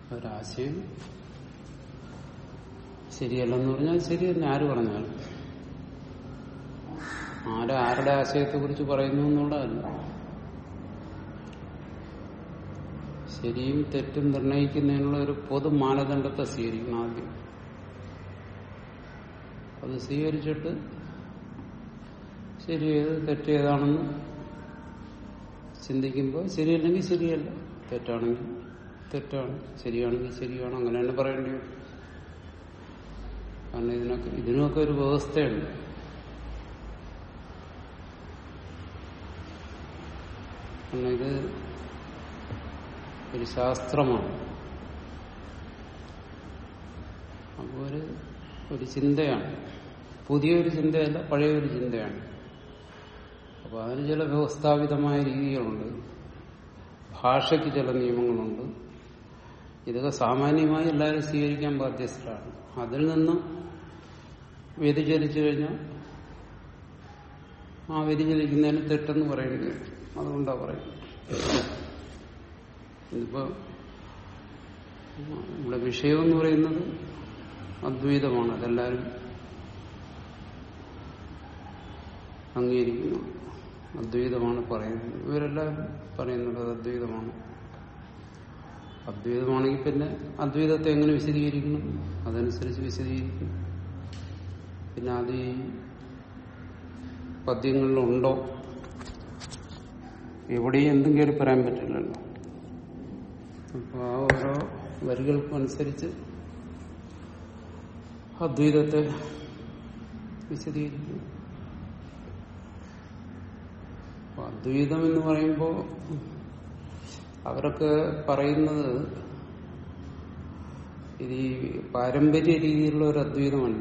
ഒരാശയം ശരിയല്ലെന്ന് പറഞ്ഞാൽ ശരി തന്നെ ആര് പറഞ്ഞാലും ആര് ആരുടെ ആശയത്തെ കുറിച്ച് പറയുന്നു എന്നുള്ളതല്ല ശരിയും തെറ്റും നിർണയിക്കുന്നതിനുള്ള ഒരു പൊതു മാനദണ്ഡത്തെ സ്വീകരിക്കണം ആദ്യം അത് സ്വീകരിച്ചിട്ട് ശരി ഏത് തെറ്റ് ഏതാണെന്ന് ചിന്തിക്കുമ്പോൾ ശരിയല്ലെങ്കിൽ ശരിയല്ല തെറ്റാണെങ്കിൽ തെറ്റാണ് ശരിയാണെങ്കിൽ ശരിയാണ് അങ്ങനെ തന്നെ പറയേണ്ടി വരും കാരണം ഇതിനൊക്കെ ഇതിനൊക്കെ ഒരു വ്യവസ്ഥയുണ്ട് കാരണം ഇത് ഒരു ശാസ്ത്രമാണ് അപ്പോൾ ഒരു ഒരു ചിന്തയാണ് പുതിയൊരു ചിന്തയല്ല പഴയൊരു ചിന്തയാണ് അപ്പോൾ അതിന് ചില വ്യവസ്ഥാപിതമായ രീതികളുണ്ട് ഭാഷയ്ക്ക് ചില നിയമങ്ങളുണ്ട് ഇതൊക്കെ സാമാന്യമായി എല്ലാവരും സ്വീകരിക്കാൻ ബാധ്യസ്ഥരാണ് അതിൽ നിന്ന് വ്യതിചലിച്ചു കഴിഞ്ഞാൽ ആ വ്യതിചലിക്കുന്നതിന് തെറ്റെന്ന് പറയേണ്ടി വരും അതുകൊണ്ടാ പറയുന്നത് ഇതിപ്പോ ഇവിടെ വിഷയം എന്ന് പറയുന്നത് അദ്വൈതമാണ് അതെല്ലാവരും അംഗീകരിക്കുന്നു അദ്വൈതമാണ് പറയുന്നത് ഇവരെല്ലാവരും പറയുന്നത് അത് അദ്വൈതമാണ് അദ്വൈതമാണെങ്കിൽ പിന്നെ അദ്വൈതത്തെ എങ്ങനെ വിശദീകരിക്കണം അതനുസരിച്ച് വിശദീകരിക്കണം പിന്നെ അത് ഈ പദ്യങ്ങളിലുണ്ടോ എവിടെയും എന്തും കയറി പറയാൻ പറ്റില്ലല്ലോ അപ്പോൾ ആ ഓരോ വരികൾക്കനുസരിച്ച് അദ്വൈതത്തെ വിശദീകരിക്കുന്നു അപ്പൊ അദ്വൈതം എന്ന് പറയുമ്പോൾ അവരൊക്കെ പറയുന്നത് ഇത് ഈ പാരമ്പര്യ രീതിയിലുള്ള ഒരു അദ്വൈതമല്ല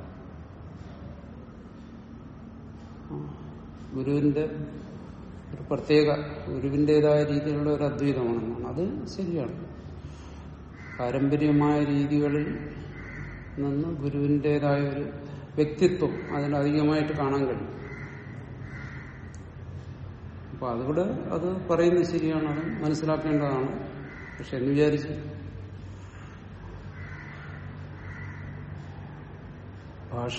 ഗുരുവിന്റെ ഒരു പ്രത്യേക ഗുരുവിൻ്റെതായ രീതിയിലുള്ള ഒരു അദ്വൈതമാണെന്നാണ് അത് ശരിയാണ് പാരമ്പര്യമായ രീതികളിൽ നിന്ന് ഗുരുവിൻ്റെതായ ഒരു വ്യക്തിത്വം അതിനധികമായിട്ട് കാണാൻ കഴിയും അപ്പൊ അതുകൂടെ അത് പറയുന്നത് ശരിയാണ് അത് മനസ്സിലാക്കേണ്ടതാണ് പക്ഷെ എന്ന് വിചാരിച്ച് ഭാഷ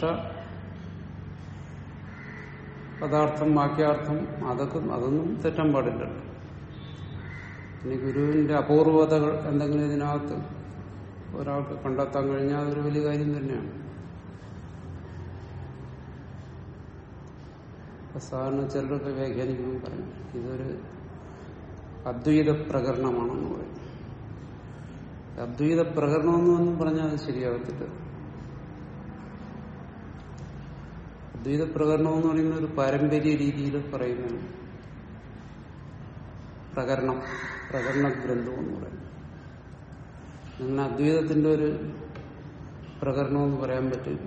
പദാർത്ഥം വാക്യാർത്ഥം അതൊക്കെ അതൊന്നും തെറ്റാൻ പാടില്ലല്ലോ ഇനി ഗുരുവിന്റെ അപൂർവതകൾ എന്തെങ്കിലും ഇതിനകത്ത് ഒരാൾക്ക് കണ്ടെത്താൻ കഴിഞ്ഞാൽ അതൊരു വലിയ കാര്യം തന്നെയാണ് സാധാരണ ചിലരൊക്കെ വ്യാഖ്യാനിക്കുമ്പോൾ പറയും ഇതൊരു അദ്വൈത പ്രകരണമാണെന്ന് പറയും അദ്വൈത പ്രകരണമെന്നൊന്നും പറഞ്ഞാൽ അത് ശരിയാകത്തില്ല അദ്വൈത പ്രകരണം എന്ന് പറയുന്ന ഒരു പാരമ്പര്യ രീതിയിൽ പറയുന്നതാണ് പ്രകരണം പ്രകരണ ഗ്രന്ഥം എന്ന് പറയും അങ്ങനെ അദ്വൈതത്തിന്റെ ഒരു പ്രകരണം എന്ന് പറയാൻ പറ്റില്ല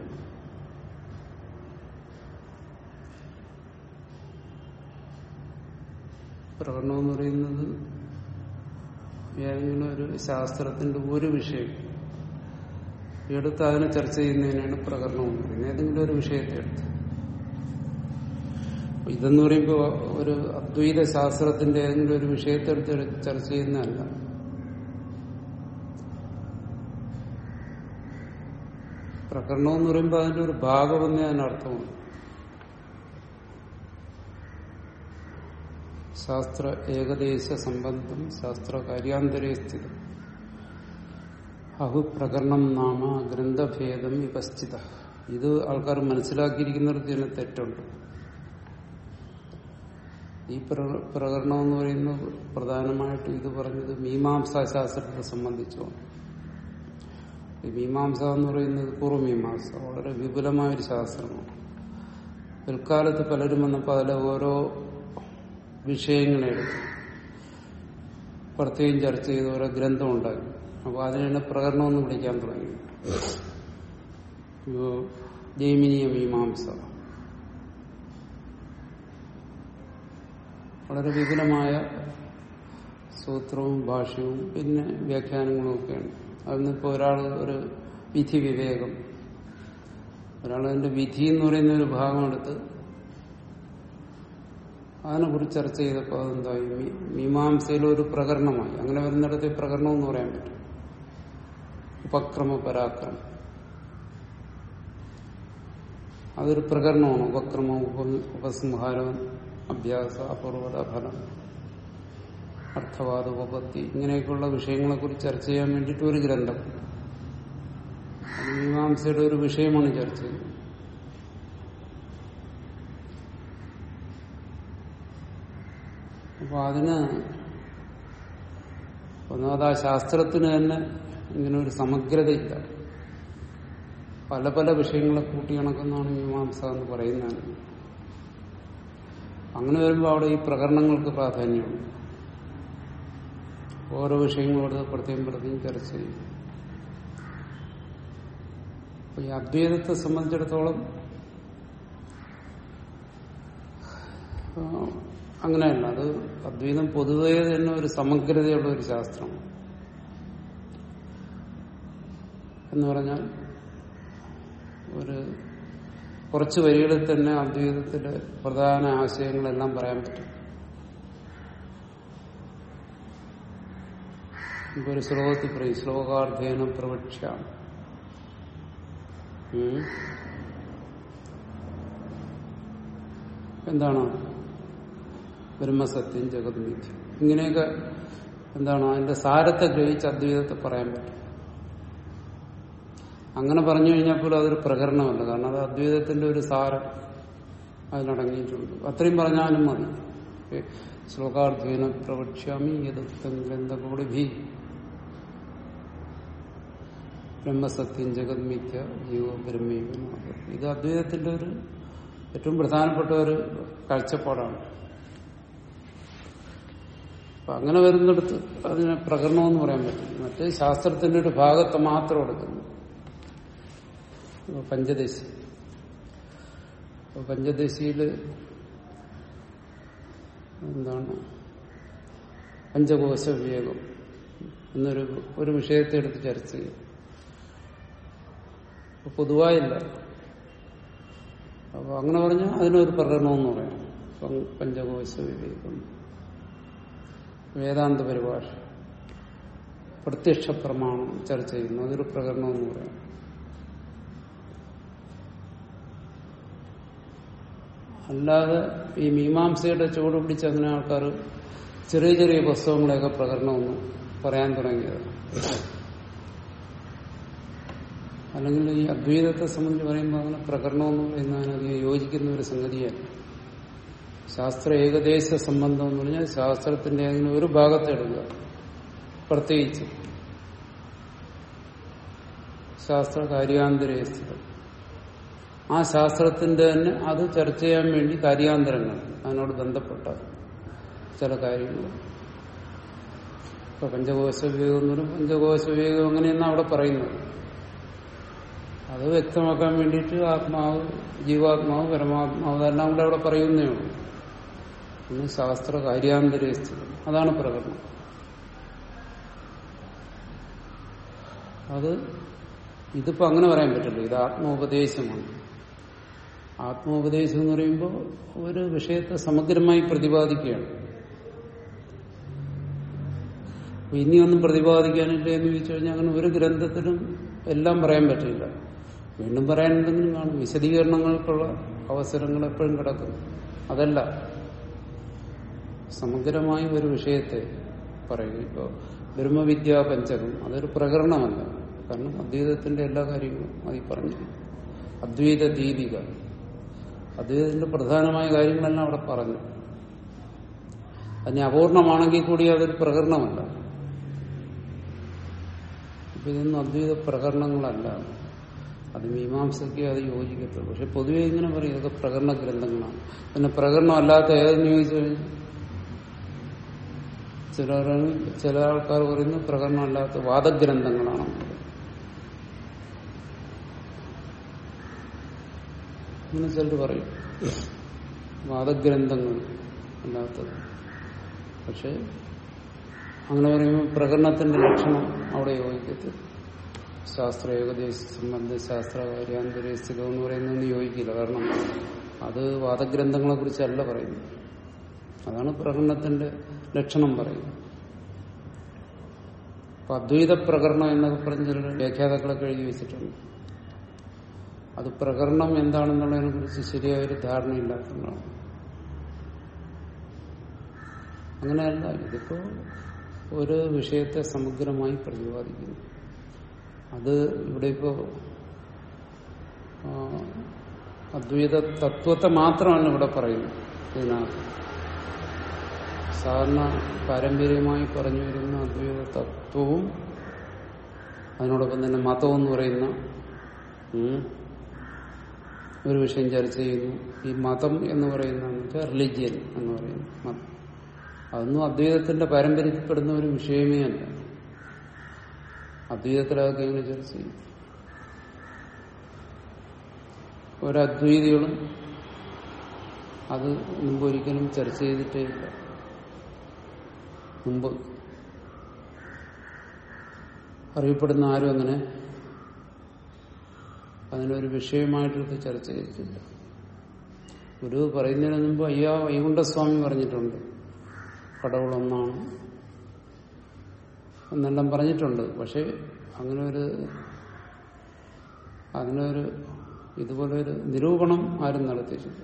പ്രകടനം എന്ന് പറയുന്നത് ഏതെങ്കിലും ഒരു ശാസ്ത്രത്തിന്റെ ഒരു വിഷയം എടുത്ത് അതിനെ ചർച്ച ചെയ്യുന്നതിനാണ് പ്രകടനം എന്ന് പറയുന്നത് ഏതെങ്കിലും ഒരു വിഷയത്തെ എടുത്ത് ഇതെന്ന് പറയുമ്പോൾ ഒരു അദ്വൈത ശാസ്ത്രത്തിന്റെ ഏതെങ്കിലും ഒരു വിഷയത്തെ എടുത്ത് ചർച്ച ചെയ്യുന്നതല്ല പ്രകടനം എന്ന് പറയുമ്പോൾ അതിന്റെ ഒരു ഭാഗമെന്നേ അതിനർത്ഥമാണ് ശാസ്ത്ര ഏകദേശ സംബന്ധം ശാസ്ത്ര കാര്യാന്തരേ സ്ഥിതം അഹുപ്രകരണം നാമ ഗ്രന്ഥഭേദം വിപസ്ഥിത ഇത് ആൾക്കാർ മനസ്സിലാക്കിയിരിക്കുന്നിടത്ത് തന്നെ തെറ്റുണ്ട് ഈ പ്രകരണം എന്ന് പറയുന്നത് പ്രധാനമായിട്ടും ഇത് പറഞ്ഞത് മീമാംസാ ശാസ്ത്രത്തെ സംബന്ധിച്ചുമാണ് ഈ മീമാംസ എന്ന് പറയുന്നത് പൂർവ്വമീമാംസ വളരെ വിപുലമായ ഒരു ശാസ്ത്രമാണ് പിൽക്കാലത്ത് പലരും വന്നപ്പോൾ അതിലെ ഓരോ വിഷയങ്ങളെ പ്രത്യേകം ചർച്ച ചെയ്ത് ഓരോ ഗ്രന്ഥം ഉണ്ടാക്കി അപ്പോൾ അതിനെ പ്രകടനമെന്ന് വിളിക്കാൻ തുടങ്ങി ജൈമിനിയ മീമാംസ വളരെ വിപുലമായ സൂത്രവും ഭാഷ്യവും പിന്നെ വ്യാഖ്യാനങ്ങളും ഒക്കെയാണ് അതിനിപ്പോൾ ഒരാൾ ഒരു വിധി വിവേകം ഒരാൾ അതിന്റെ വിധി എന്ന് പറയുന്ന ഒരു ഭാഗം എടുത്ത് അതിനെക്കുറിച്ച് ചർച്ച ചെയ്തപ്പോൾ അതെന്തായി മീമാംസയിലെ ഒരു പ്രകരണമായി അങ്ങനെ വരുന്നിടത്ത് പ്രകരണം എന്ന് പറയാൻ പറ്റും ഉപക്രമ പരാക്രമം അതൊരു പ്രകരണമാണ് ഉപക്രമ ഉപ ഉപസംഹാരം അഭ്യാസ അപൂർവത ഫലം അർത്ഥവാദ ഉപപത്തി ഇങ്ങനെയൊക്കെയുള്ള വിഷയങ്ങളെക്കുറിച്ച് ചർച്ച ചെയ്യാൻ വേണ്ടിയിട്ട് ഒരു ഗ്രന്ഥം അത് മീമാംസയുടെ ഒരു വിഷയമാണ് ചർച്ച ചെയ്യുന്നത് അപ്പൊ അതിന് ഒന്നാമത് ആ ശാസ്ത്രത്തിന് തന്നെ ഇങ്ങനെ ഒരു സമഗ്രതയില്ല പല പല വിഷയങ്ങളെ കൂട്ടിയിണക്കുന്നതാണ് മീമാംസ എന്ന് പറയുന്നത് അങ്ങനെ വരുമ്പോൾ അവിടെ ഈ പ്രകരണങ്ങൾക്ക് പ്രാധാന്യമുണ്ട് ഓരോ വിഷയങ്ങളോട് പ്രത്യേകം പ്രത്യേകം ചർച്ച ചെയ്യും അപ്പൊ ഈ അദ്വൈതത്തെ സംബന്ധിച്ചിടത്തോളം ആ, അങ്ങനെയല്ല അത് അദ്വൈതം പൊതുവേ തന്നെ ഒരു സമഗ്രതയുള്ള ഒരു ശാസ്ത്രമാണ് എന്ന് പറഞ്ഞാൽ ഒരു കുറച്ച് വരികളിൽ തന്നെ അദ്വൈതത്തിലെ പ്രധാന ആശയങ്ങളെല്ലാം പറയാൻ പറ്റും ഇപ്പൊ ഒരു ശ്ലോകത്തിൽ പറയും ശ്ലോകാർത്ഥേന പ്രവക്ഷ്യ എന്താണ് ബ്രഹ്മസത്യം ജഗത് മിഥ്യ ഇങ്ങനെയൊക്കെ എന്താണ് അതിന്റെ സാരത്തെ ഗ്രഹിച്ച് അദ്വൈതത്തെ പറയാൻ പറ്റും അങ്ങനെ പറഞ്ഞു കഴിഞ്ഞാൽ പോലും അതൊരു പ്രകരണമല്ല കാരണം അത് അദ്വൈതത്തിന്റെ ഒരു സാരം അതിലടങ്ങിയിട്ടുണ്ട് അത്രയും പറഞ്ഞാലും മതി ഏ, ശ്ലോകാർത്ഥേന പ്രവക്ഷ്യാമി യദുക്തം ഗ്രന്ഥകോടിഭി ബ്രഹ്മസത്യം ജഗത് മിഥ്യ ജീവോ ബ്രഹ്മീവൻ ഇത് അദ്വൈതത്തിന്റെ ഒരു ഏറ്റവും പ്രധാനപ്പെട്ട ഒരു കാഴ്ചപ്പാടാണ് അപ്പൊ അങ്ങനെ വരുന്നിടത്ത് അതിനെ പ്രകടനമെന്ന് പറയാൻ പറ്റും മറ്റേ ശാസ്ത്രത്തിന്റെ ഒരു ഭാഗത്ത് മാത്രം എടുക്കുന്നു ഇപ്പൊ പഞ്ചദശി ഇപ്പൊ പഞ്ചദശിയില് എന്താണ് പഞ്ചകോശ വിവേകം എന്നൊരു ഒരു വിഷയത്തെ എടുത്ത് ചർച്ച ചെയ്യും അപ്പൊ പൊതുവായില്ല അപ്പൊ അങ്ങനെ പറഞ്ഞാൽ അതിനൊരു പ്രകടനമെന്ന് പറയാം പ- പഞ്ചകോശ വിവേകം വേദാന്ത പരിഭാഷ പ്രത്യക്ഷ പ്രമാണം ചർച്ച ചെയ്യുന്നു അതൊരു പ്രകടനമെന്ന് പറയാം അല്ലാതെ ഈ മീമാംസയുടെ ചുവട് പിടിച്ച് അങ്ങനെ ആൾക്കാർ ചെറിയ ചെറിയ പുസ്തകങ്ങളെയൊക്കെ പ്രകടനമൊന്ന് പറയാൻ തുടങ്ങിയത് അല്ലെങ്കിൽ ഈ അദ്വൈതത്തെ സംബന്ധിച്ച് പറയുമ്പോൾ അങ്ങനെ പ്രകടനമെന്ന് പറയുന്നതിന് അധികം യോജിക്കുന്ന ഒരു സംഗതിയല്ല ശാസ്ത്ര ഏകദേശ സംബന്ധം എന്ന് പറഞ്ഞാൽ ശാസ്ത്രത്തിന്റെ ഏതെങ്കിലും ഒരു ഭാഗത്തെ എടുക്കുക പ്രത്യേകിച്ച് ശാസ്ത്ര കാര്യാന്തരസ്ഥിതം ആ ശാസ്ത്രത്തിന്റെ തന്നെ അത് ചർച്ച ചെയ്യാൻ വേണ്ടി കാര്യാന്തരങ്ങൾ അതിനോട് ബന്ധപ്പെട്ട ചില കാര്യങ്ങൾ ഇപ്പൊ പഞ്ചകോശ വിവേകം എന്ന് പറയും പഞ്ചകോശ വിവേകം അങ്ങനെയെന്നാണ് അവിടെ പറയുന്നത് അത് വ്യക്തമാക്കാൻ വേണ്ടിയിട്ട് ആത്മാവ് ജീവാത്മാവ് പരമാത്മാവ് അതെല്ലാം കൂടെ അവിടെ പറയുന്നേ ഉള്ളൂ ഒന്ന് ശാസ്ത്ര കാര്യാന്തരസ്ഥിതം അതാണ് പ്രകടനം അത് ഇതിപ്പോ അങ്ങനെ പറയാൻ പറ്റില്ല ഇത് ആത്മോപദേശമാണ് ആത്മോപദേശം എന്ന് പറയുമ്പോൾ ഒരു വിഷയത്തെ സമഗ്രമായി പ്രതിപാദിക്കുകയാണ് അപ്പൊ ഇനിയൊന്നും പ്രതിപാദിക്കാനില്ല എന്ന് ചോദിച്ചു കഴിഞ്ഞാൽ അങ്ങനെ ഒരു ഗ്രന്ഥത്തിലും എല്ലാം പറയാൻ പറ്റില്ല വീണ്ടും പറയാൻ എന്തെങ്കിലും കാണും വിശദീകരണങ്ങൾക്കുള്ള അവസരങ്ങൾ എപ്പോഴും കിടക്കും അതല്ല സമഗ്രമായ ഒരു വിഷയത്തെ പറയുക ഇപ്പോ ബ്രഹ്മവിദ്യാ പഞ്ചകം അതൊരു പ്രകരണമല്ല കാരണം അദ്വൈതത്തിന്റെ എല്ലാ കാര്യങ്ങളും അതിൽ പറഞ്ഞു അദ്വൈത ദീപിക അദ്വൈതത്തിന്റെ പ്രധാനമായ കാര്യങ്ങളെല്ലാം അവിടെ പറഞ്ഞു അതിന് അപൂർണമാണെങ്കിൽ കൂടി അതൊരു പ്രകരണമല്ല അപ്പൊ ഇതൊന്നും അദ്വൈത പ്രകരണങ്ങളല്ല അത് മീമാംസയ്ക്ക് അത് യോജിക്കത്തുള്ളൂ പക്ഷെ പൊതുവെ ഇങ്ങനെ പറയും ഇതൊക്കെ പ്രകരണ ഗ്രന്ഥങ്ങളാണ് പിന്നെ പ്രകടനമല്ലാത്ത ഏതെന്ന് ചോദിച്ചു കഴിഞ്ഞാൽ ചില ചില ആൾക്കാർ പറയുന്നു പ്രകടനമല്ലാത്ത വാദഗ്രന്ഥങ്ങളാണ് അങ്ങനെ ചിലർ പറയും വാദഗ്രന്ഥങ്ങൾ അല്ലാത്തത് പക്ഷെ അങ്ങനെ പറയുമ്പോൾ പ്രകടനത്തിന്റെ ലക്ഷണം അവിടെ യോജിക്കത്തില്ല ശാസ്ത്ര ഏകദേശ സംബന്ധ ശാസ്ത്ര കാര്യാന്തരസ്ഥിതം എന്ന് പറയുന്നതൊന്നും യോജിക്കില്ല കാരണം അത് വാദഗ്രന്ഥങ്ങളെ കുറിച്ചല്ല പറയുന്നത് അതാണ് പ്രകടനത്തിന്റെ ലക്ഷണം പറയുന്നത് അപ്പൊ അദ്വൈത പ്രകരണം എന്നൊക്കെ പറഞ്ഞ ചില വ്യാഖ്യാതാക്കളൊക്കെ എഴുതി വെച്ചിട്ടുണ്ട് അത് പ്രകരണം എന്താണെന്നുള്ളതിനെ കുറിച്ച് ശരിയായ ഒരു ധാരണയില്ലാത്തതുകൊണ്ടാണ് അങ്ങനെയല്ല ഇതിപ്പോ ഒരു വിഷയത്തെ സമഗ്രമായി പ്രതിപാദിക്കുന്നു അത് ഇവിടെ ഇപ്പോ ആ, അദ്വൈത തത്വത്തെ മാത്രമല്ല ഇവിടെ പറയുന്നത് ഇതിനകത്ത് സാധാരണ പാരമ്പര്യമായി പറഞ്ഞു വരുന്ന അദ്വൈത തത്വവും അതിനോടൊപ്പം തന്നെ മതം എന്ന് പറയുന്ന ഉം, ഒരു വിഷയം ചർച്ച ചെയ്യുന്നു ഈ മതം എന്ന് പറയുന്ന റിലിജിയൻ എന്ന് പറയുന്നു മതം അതൊന്നും അദ്വൈതത്തിന്റെ പാരമ്പര്യത്തിൽപ്പെടുന്ന ഒരു വിഷയമേ അല്ല അദ്വൈതത്തിലതൊക്കെ എങ്ങനെ ചർച്ച ചെയ്യും ഒരദ്വൈതികളും അത് മുമ്പ് ഒരിക്കലും ചർച്ച ചെയ്തിട്ടേ ഇല്ല മുമ്പ് അറിയപ്പെടുന്ന ആരും അങ്ങനെ അതിനൊരു വിഷയമായിട്ടെടുത്ത് ചർച്ച ചെയ്തിട്ടില്ല ഗുരു പറയുന്നതിന് മുമ്പ് അയ്യാ വൈകുണ്ഠസ്വാമി പറഞ്ഞിട്ടുണ്ട് കടവുളൊന്നാണ് എന്നെല്ലാം പറഞ്ഞിട്ടുണ്ട് പക്ഷെ അങ്ങനെ ഒരു അതിനൊരു ഇതുപോലെ ഒരു നിരൂപണം ആരും നടത്തിയിട്ടില്ല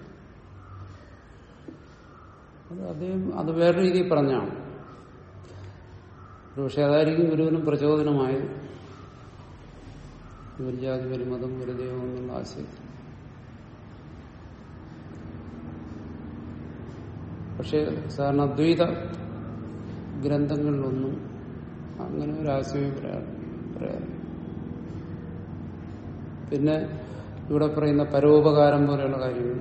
അത് അദ്ദേഹം അത് വേറെ രീതിയിൽ പറഞ്ഞാണ് പക്ഷെ അതായിരിക്കും ഗുരുവിനും പ്രചോദനമായത് ഒരു ജാതി ഒരു മതം ഒരു ദൈവം എന്നുള്ള ആശയത്തിൽ പക്ഷെ സാധാരണ അദ്വൈത ഗ്രന്ഥങ്ങളിലൊന്നും അങ്ങനെ ഒരു ആശയം പറയാറില്ല പിന്നെ ഇവിടെ പറയുന്ന പരോപകാരം പോലെയുള്ള കാര്യങ്ങൾ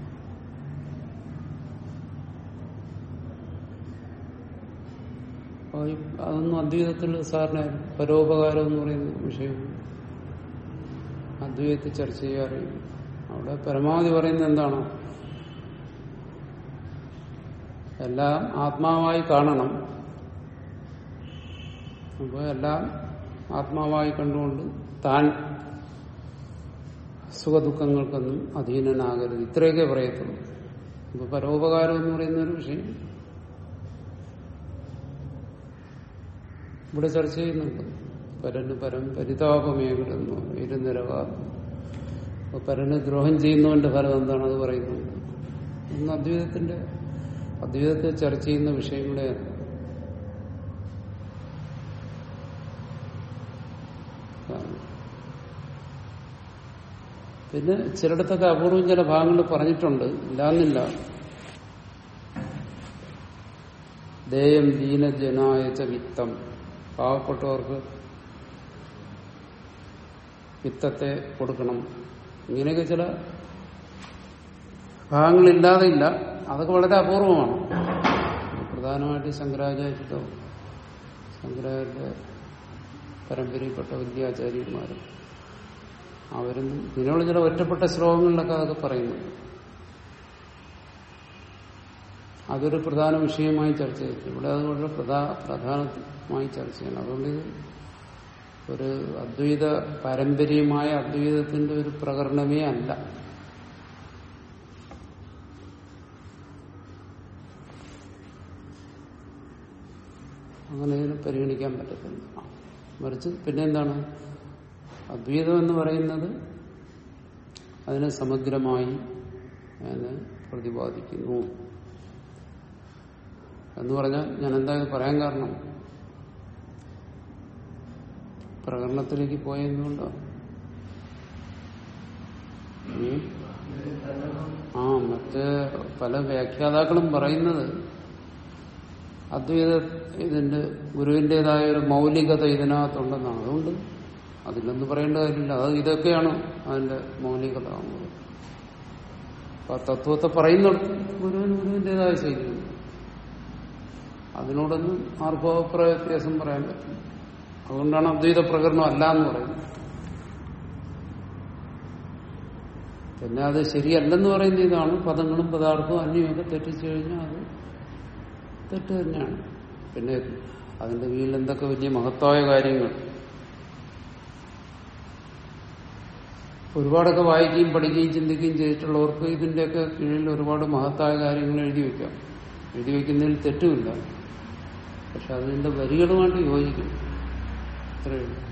അപ്പോൾ ഈ അതൊന്നും അദ്വൈതത്തിൽ സാറിന് പരോപകാരം എന്ന് പറയുന്ന വിഷയം അദ്വൈതത്തിൽ ചർച്ച ചെയ്യാറില്ല അവിടെ പരമാവധി പറയുന്നത് എന്താണ് എല്ലാം ആത്മാവായി കാണണം അപ്പോൾ എല്ലാം ആത്മാവായി കണ്ടുകൊണ്ട് താൻ സുഖദുഃഖങ്ങൾക്കൊന്നും അധീനനാകരുത് ഇത്രയൊക്കെ പറയത്തുള്ളൂ ഇപ്പൊ പരോപകാരം എന്ന് പറയുന്ന ഒരു വിഷയം ഇവിടെ ചർച്ച ചെയ്യുന്നുണ്ട് പരന് പരം പരിതാപമേകരുന്നു ഇരുനിരകാരം അപ്പൊ പരന് ദ്രോഹം ചെയ്യുന്നവന്റെ ഫലം എന്താണ് അത് പറയുന്നുണ്ട് ഇന്ന് അദ്വൈതത്തിന്റെ അദ്വൈതത്തെ ചർച്ച ചെയ്യുന്ന വിഷയങ്ങളെ പിന്നെ ചിലയിടത്തൊക്കെ അപൂർവം ചില ഭാഗങ്ങൾ പറഞ്ഞിട്ടുണ്ട് ഇല്ലാന്നില്ല ദേയം ദീനജനായച്ച വിത്തം പാവപ്പെട്ടവർക്ക് വിത്തത്തെ കൊടുക്കണം ഇങ്ങനെയൊക്കെ ചില ഭാഗങ്ങളില്ലാതെ ഇല്ല അതൊക്കെ വളരെ അപൂർവമാണ് പ്രധാനമായിട്ട് ശങ്കരാചാര്യത്തോ ശങ്കരാചാര്യ പരമ്പരയിൽപ്പെട്ട വിദ്യാചാര്യന്മാരും അവരൊന്നും ഇതിനുള്ള ചില ഒറ്റപ്പെട്ട ശ്ലോകങ്ങളിലൊക്കെ അതൊക്കെ പറയുന്നു അതൊരു പ്രധാന വിഷയമായി ചർച്ച ചെയ്തു ഇവിടെ അതുകൊണ്ട് പ്രധാ പ്രധാനമായി ചർച്ച ചെയ്യണം അതുകൊണ്ട് ഇത് ഒരു അദ്വൈത പാരമ്പര്യമായ അദ്വൈതത്തിന്റെ ഒരു പ്രകടനമേ അല്ല അങ്ങനെ ഇതിനെ പരിഗണിക്കാൻ പറ്റത്തില്ല മറിച്ച് പിന്നെ എന്താണ് അദ്വൈതം എന്ന് പറയുന്നത് അതിനെ സമഗ്രമായി അതിനെ പ്രതിപാദിക്കുന്നു എന്ന് പറഞ്ഞാൽ ഞാൻ എന്താ ഇത് പറയാൻ കാരണം പ്രകടനത്തിലേക്ക് പോയതുകൊണ്ടോ ആ മറ്റ് പല വ്യാഖ്യാതാക്കളും പറയുന്നത് അദ്വൈത ഇതിന്റെ ഗുരുവിന്റേതായ ഒരു മൗലികത ഇതിനകത്തുണ്ടെന്നാണ് അതുകൊണ്ട് അതിലൊന്നും പറയേണ്ട കാര്യമില്ല അത് ഇതൊക്കെയാണ് അതിന്റെ മൗലികത അപ്പൊ തത്വത്തെ പറയുന്നിടത്ത് ഗുരുവിന് ഗുരുവിന്റേതായ ശൈലിയുണ്ട് അതിനോടൊന്നും ആർക്കും അഭിപ്രായ വ്യത്യാസം പറയാൻ പറ്റില്ല അതുകൊണ്ടാണ് അദ്വൈത പ്രകടനം അല്ല എന്ന് പറയുന്നത് പിന്നെ അത് ശരിയല്ലെന്ന് പറയുന്ന ഇതാണ് പദങ്ങളും പദാർത്ഥവും അന്യമൊക്കെ തെറ്റിച്ചു കഴിഞ്ഞാൽ അത് തെറ്റ് തന്നെയാണ് പിന്നെ അതിന്റെ കീഴിൽ എന്തൊക്കെ വലിയ മഹത്തായ കാര്യങ്ങൾ ഒരുപാടൊക്കെ വായിക്കുകയും പഠിക്കുകയും ചിന്തിക്കുകയും ചെയ്തിട്ടുള്ളവർക്ക് ഇതിന്റെയൊക്കെ കീഴിൽ ഒരുപാട് മഹത്തായ കാര്യങ്ങൾ എഴുതി വെക്കാം എഴുതി വെക്കുന്നതിൽ തെറ്റുമില്ല പക്ഷെ അതിന്റെ വരികളുമായിട്ട് യോജിക്കും ഇത്രയേ ഉള്ളൂ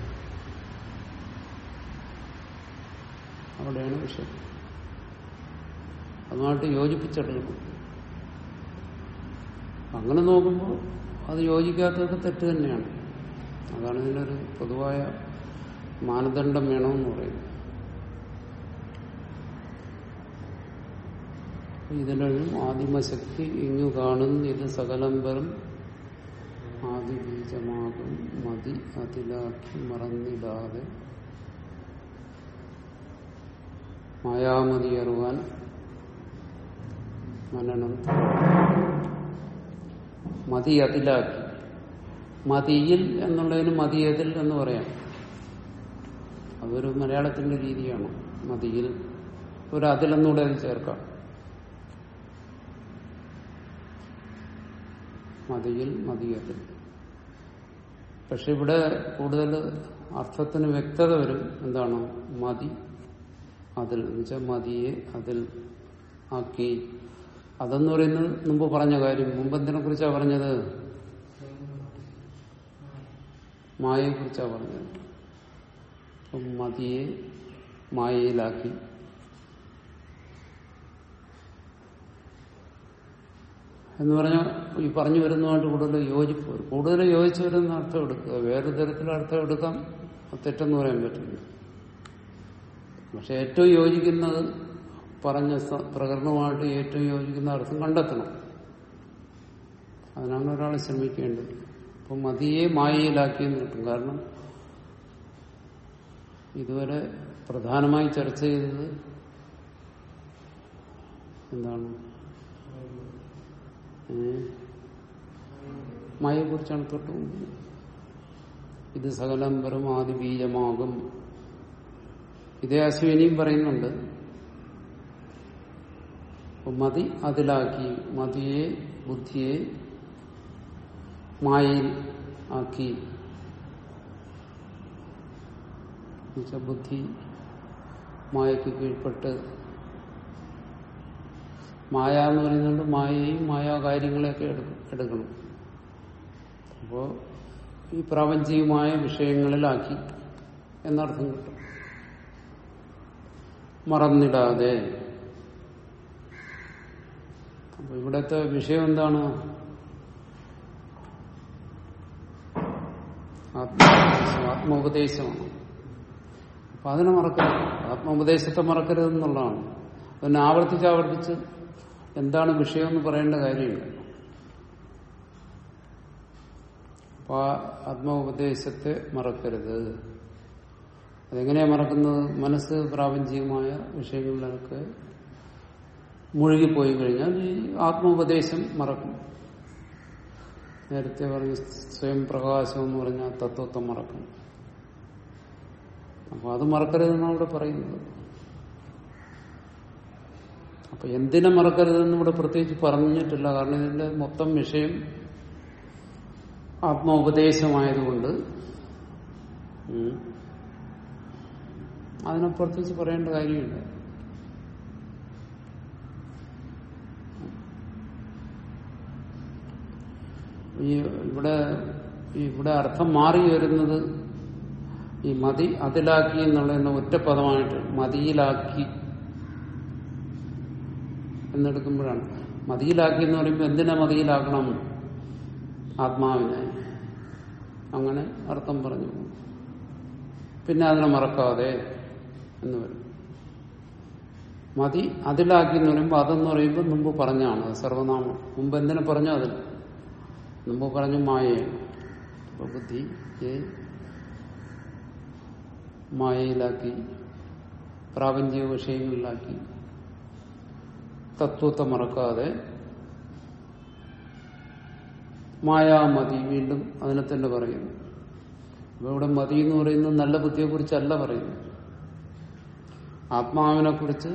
അവിടെയാണ് വിഷയം അതുമായിട്ട് യോജിപ്പിച്ചെടുക്കണം അങ്ങനെ നോക്കുമ്പോൾ അത് യോജിക്കാത്തതൊക്കെ തെറ്റ് തന്നെയാണ് അതാണ് ഇതിനൊരു പൊതുവായ മാനദണ്ഡം വേണമെന്ന് പറയുന്നത് ഇതിലൊരു ആദിമശക്തി ഇങ്ങു കാണുന്ന ഇത് സകലംബരം ആദിബീജമാകും മതി അതിലാക്കി മറന്നിടാതെ മായാമതി അറിവാൻ മനനം മതി അതിലാക്കി മതിയിൽ എന്നുള്ളതിന് മതിയതിൽ എന്ന് പറയാം അതൊരു മലയാളത്തിന്റെ രീതിയാണ് മതിയിൽ ഒരു അതിലെന്നൂടെ അത് ചേർക്കാം മതിയിൽ മതിയതിൽ പക്ഷെ ഇവിടെ കൂടുതൽ അർത്ഥത്തിന് വ്യക്തത വരും എന്താണ് മതി അതിൽ എന്നുവെച്ചാൽ മതിയെ അതിൽ ആക്കി അതെന്ന് പറയുന്നത് മുമ്പ് പറഞ്ഞ കാര്യം മുമ്പ് എന്തിനെ കുറിച്ചാണ് പറഞ്ഞത് മായയെ കുറിച്ചാണ് പറഞ്ഞത് അപ്പം മതിയെ മായയിലാക്കി എന്ന് പറഞ്ഞാൽ ഈ പറഞ്ഞു വരുന്നതുമായിട്ട് കൂടുതൽ യോജിപ്പ് വരും കൂടുതൽ യോജിച്ചു വരുന്ന അർത്ഥം എടുക്കുക വേറെ തരത്തിലുള്ള അർത്ഥം എടുക്കാം അത് തെറ്റെന്ന് പറയാൻ പറ്റില്ല പക്ഷെ ഏറ്റവും യോജിക്കുന്നത് പറഞ്ഞ സ- പ്രകരണമായിട്ട് ഏറ്റവും യോജിക്കുന്ന അർത്ഥം കണ്ടെത്തണം അതിനാണ് ഒരാൾ ശ്രമിക്കേണ്ടത് അപ്പൊ മതിയെ മായയിലാക്കിയെന്ന് കിട്ടും കാരണം ഇതുവരെ പ്രധാനമായി ചർച്ച ചെയ്തത് എന്താണ് മായയെക്കുറിച്ചാണ് തൊട്ട് മുമ്പ് ഇത് സകലംബരം ആദി ബീജമാകും ഇതേ അശ്വിനിയും പറയുന്നുണ്ട് അപ്പൊ മതി അതിലാക്കി മതിയെ ബുദ്ധിയെ മായയിൽ ആക്കി എന്നുവെച്ചാൽ ബുദ്ധി മായയ്ക്ക് കീഴ്പ്പെട്ട് മായ എന്ന് പറയുന്നത് മായയും മായാ കാര്യങ്ങളെയൊക്കെ എടുക്കും എടുക്കണം അപ്പോ ഈ പ്രാപഞ്ചികമായ വിഷയങ്ങളിലാക്കി എന്നർത്ഥം കിട്ടും മറന്നിടാതെ അപ്പൊ ഇവിടത്തെ വിഷയം എന്താണ് ആത്മോപദേശം ആത്മോപദേശമാണ് അപ്പൊ അതിനെ മറക്കരുത് ആത്മോപദേശത്തെ മറക്കരുതെന്നുള്ളതാണ് അതിനെ ആവർത്തിച്ച് ആവർത്തിച്ച് എന്താണ് വിഷയമെന്ന് പറയേണ്ട കാര്യമില്ല അപ്പൊ ആ ആത്മോപദേശത്തെ മറക്കരുത് അതെങ്ങനെയാ മറക്കുന്നത് മനസ്സ് പ്രാപഞ്ചികമായ വിഷയങ്ങളിലൊക്കെ മുഴുകിപ്പോയി കഴിഞ്ഞാൽ ഈ ആത്മോപദേശം മറക്കും നേരത്തെ പറഞ്ഞ സ്വയം പ്രകാശം എന്ന് പറഞ്ഞ ആ തത്വത്തെ മറക്കും അപ്പൊ അത് മറക്കരുതെന്നാണ് ഇവിടെ പറയുന്നത് അപ്പൊ എന്തിനെ മറക്കരുതെന്ന് ഇവിടെ പ്രത്യേകിച്ച് പറഞ്ഞിട്ടില്ല കാരണം ഇതിന്റെ മൊത്തം വിഷയം ആത്മോപദേശമായതുകൊണ്ട് ഉം, അതിനെ പ്രത്യേകിച്ച് പറയേണ്ട കാര്യമില്ല ഈ ഇവിടെ ഈ ഇവിടെ അർത്ഥം മാറി വരുന്നത് ഈ മതി അതിലാക്കി എന്നുള്ളതിന്റെ ഒറ്റ പദമായിട്ട് മതിയിലാക്കി എന്നെടുക്കുമ്പോഴാണ് മതിയിലാക്കി എന്ന് പറയുമ്പോൾ എന്തിനാ മതിയിലാക്കണം ആത്മാവിനെ അങ്ങനെ അർത്ഥം പറഞ്ഞു പിന്നെ അതിനെ മറക്കാതെ എന്ന് വരും മതി അതിലാക്കി എന്ന് പറയുമ്പോൾ അതെന്ന് പറയുമ്പോൾ മുമ്പ് പറഞ്ഞാണ് അത് സർവനാമം മുമ്പ് എന്തിനെ പറഞ്ഞോ അതിൽ മുമ്പ് പറഞ്ഞു മായയാണ് അപ്പൊ ബുദ്ധി ഏ മായയിലാക്കി പ്രാപഞ്ചിക വിഷയങ്ങളിലാക്കി തത്വത്തെ മറക്കാതെ മായാമതി വീണ്ടും അതിനെ തന്നെ പറയുന്നു അപ്പൊ ഇവിടെ മതി എന്ന് പറയുന്നത് നല്ല ബുദ്ധിയെ കുറിച്ചല്ല പറയുന്നത് ആത്മാവിനെ കുറിച്ച്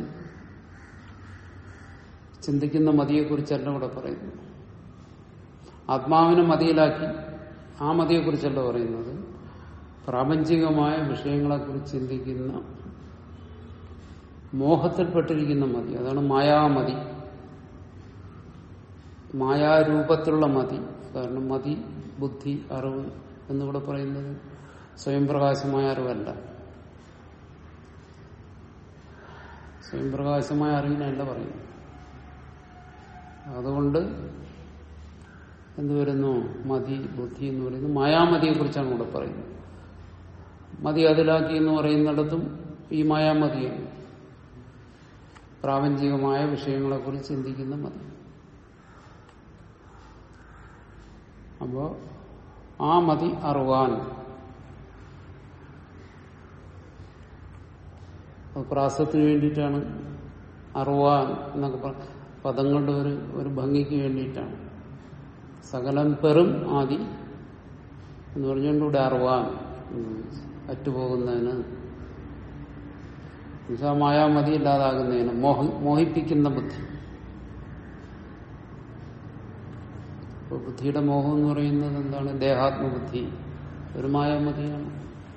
ചിന്തിക്കുന്ന മതിയെക്കുറിച്ചല്ല ഇവിടെ പറയുന്നു ആത്മാവിനെ മതിയിലാക്കി ആ മതിയെക്കുറിച്ചല്ല പറയുന്നത് പ്രാപഞ്ചികമായ വിഷയങ്ങളെക്കുറിച്ച് ചിന്തിക്കുന്ന മോഹത്തിൽപ്പെട്ടിരിക്കുന്ന മതി അതാണ് മായാമതി മായാരൂപത്തിലുള്ള മതി കാരണം മതി ബുദ്ധി അറിവ് എന്നിവിടെ പറയുന്നത് സ്വയം പ്രകാശമായ അറിവല്ല സ്വയം പ്രകാശമായ അറിവിനല്ല പറയുന്നു അതുകൊണ്ട് എന്ത് വരുന്നു മതി ബുദ്ധി എന്ന് പറയുന്നത് മായാമതിയെ കുറിച്ചാണ് ഇവിടെ പറയുന്നത് മതി അതിലാക്കി എന്ന് പറയുന്നിടത്തും ഈ മായാമതിയാണ് പ്രാപഞ്ചികമായ വിഷയങ്ങളെ കുറിച്ച് ചിന്തിക്കുന്ന മതി അപ്പോ ആ മതി അറിവാൻ അത് പ്രാസത്തിന് വേണ്ടിയിട്ടാണ് അറിവാൻ എന്നൊക്കെ പറ പദങ്ങളുടെ ഒരു ഒരു ഭംഗിക്ക് വേണ്ടിയിട്ടാണ് സകലം പെറും ആദി എന്ന് പറഞ്ഞുകൊണ്ട് ഇവിടെ അറിവാൻ അറ്റുപോകുന്നതിന് എന്നുവെച്ചാൽ മായാമതി ഇല്ലാതാകുന്നതിന് മോഹ മോഹിപ്പിക്കുന്ന ബുദ്ധി ഇപ്പൊ ബുദ്ധിയുടെ മോഹം എന്ന് പറയുന്നത് എന്താണ് ദേഹാത്മബുദ്ധി ഒരു മായാമതിയാണ്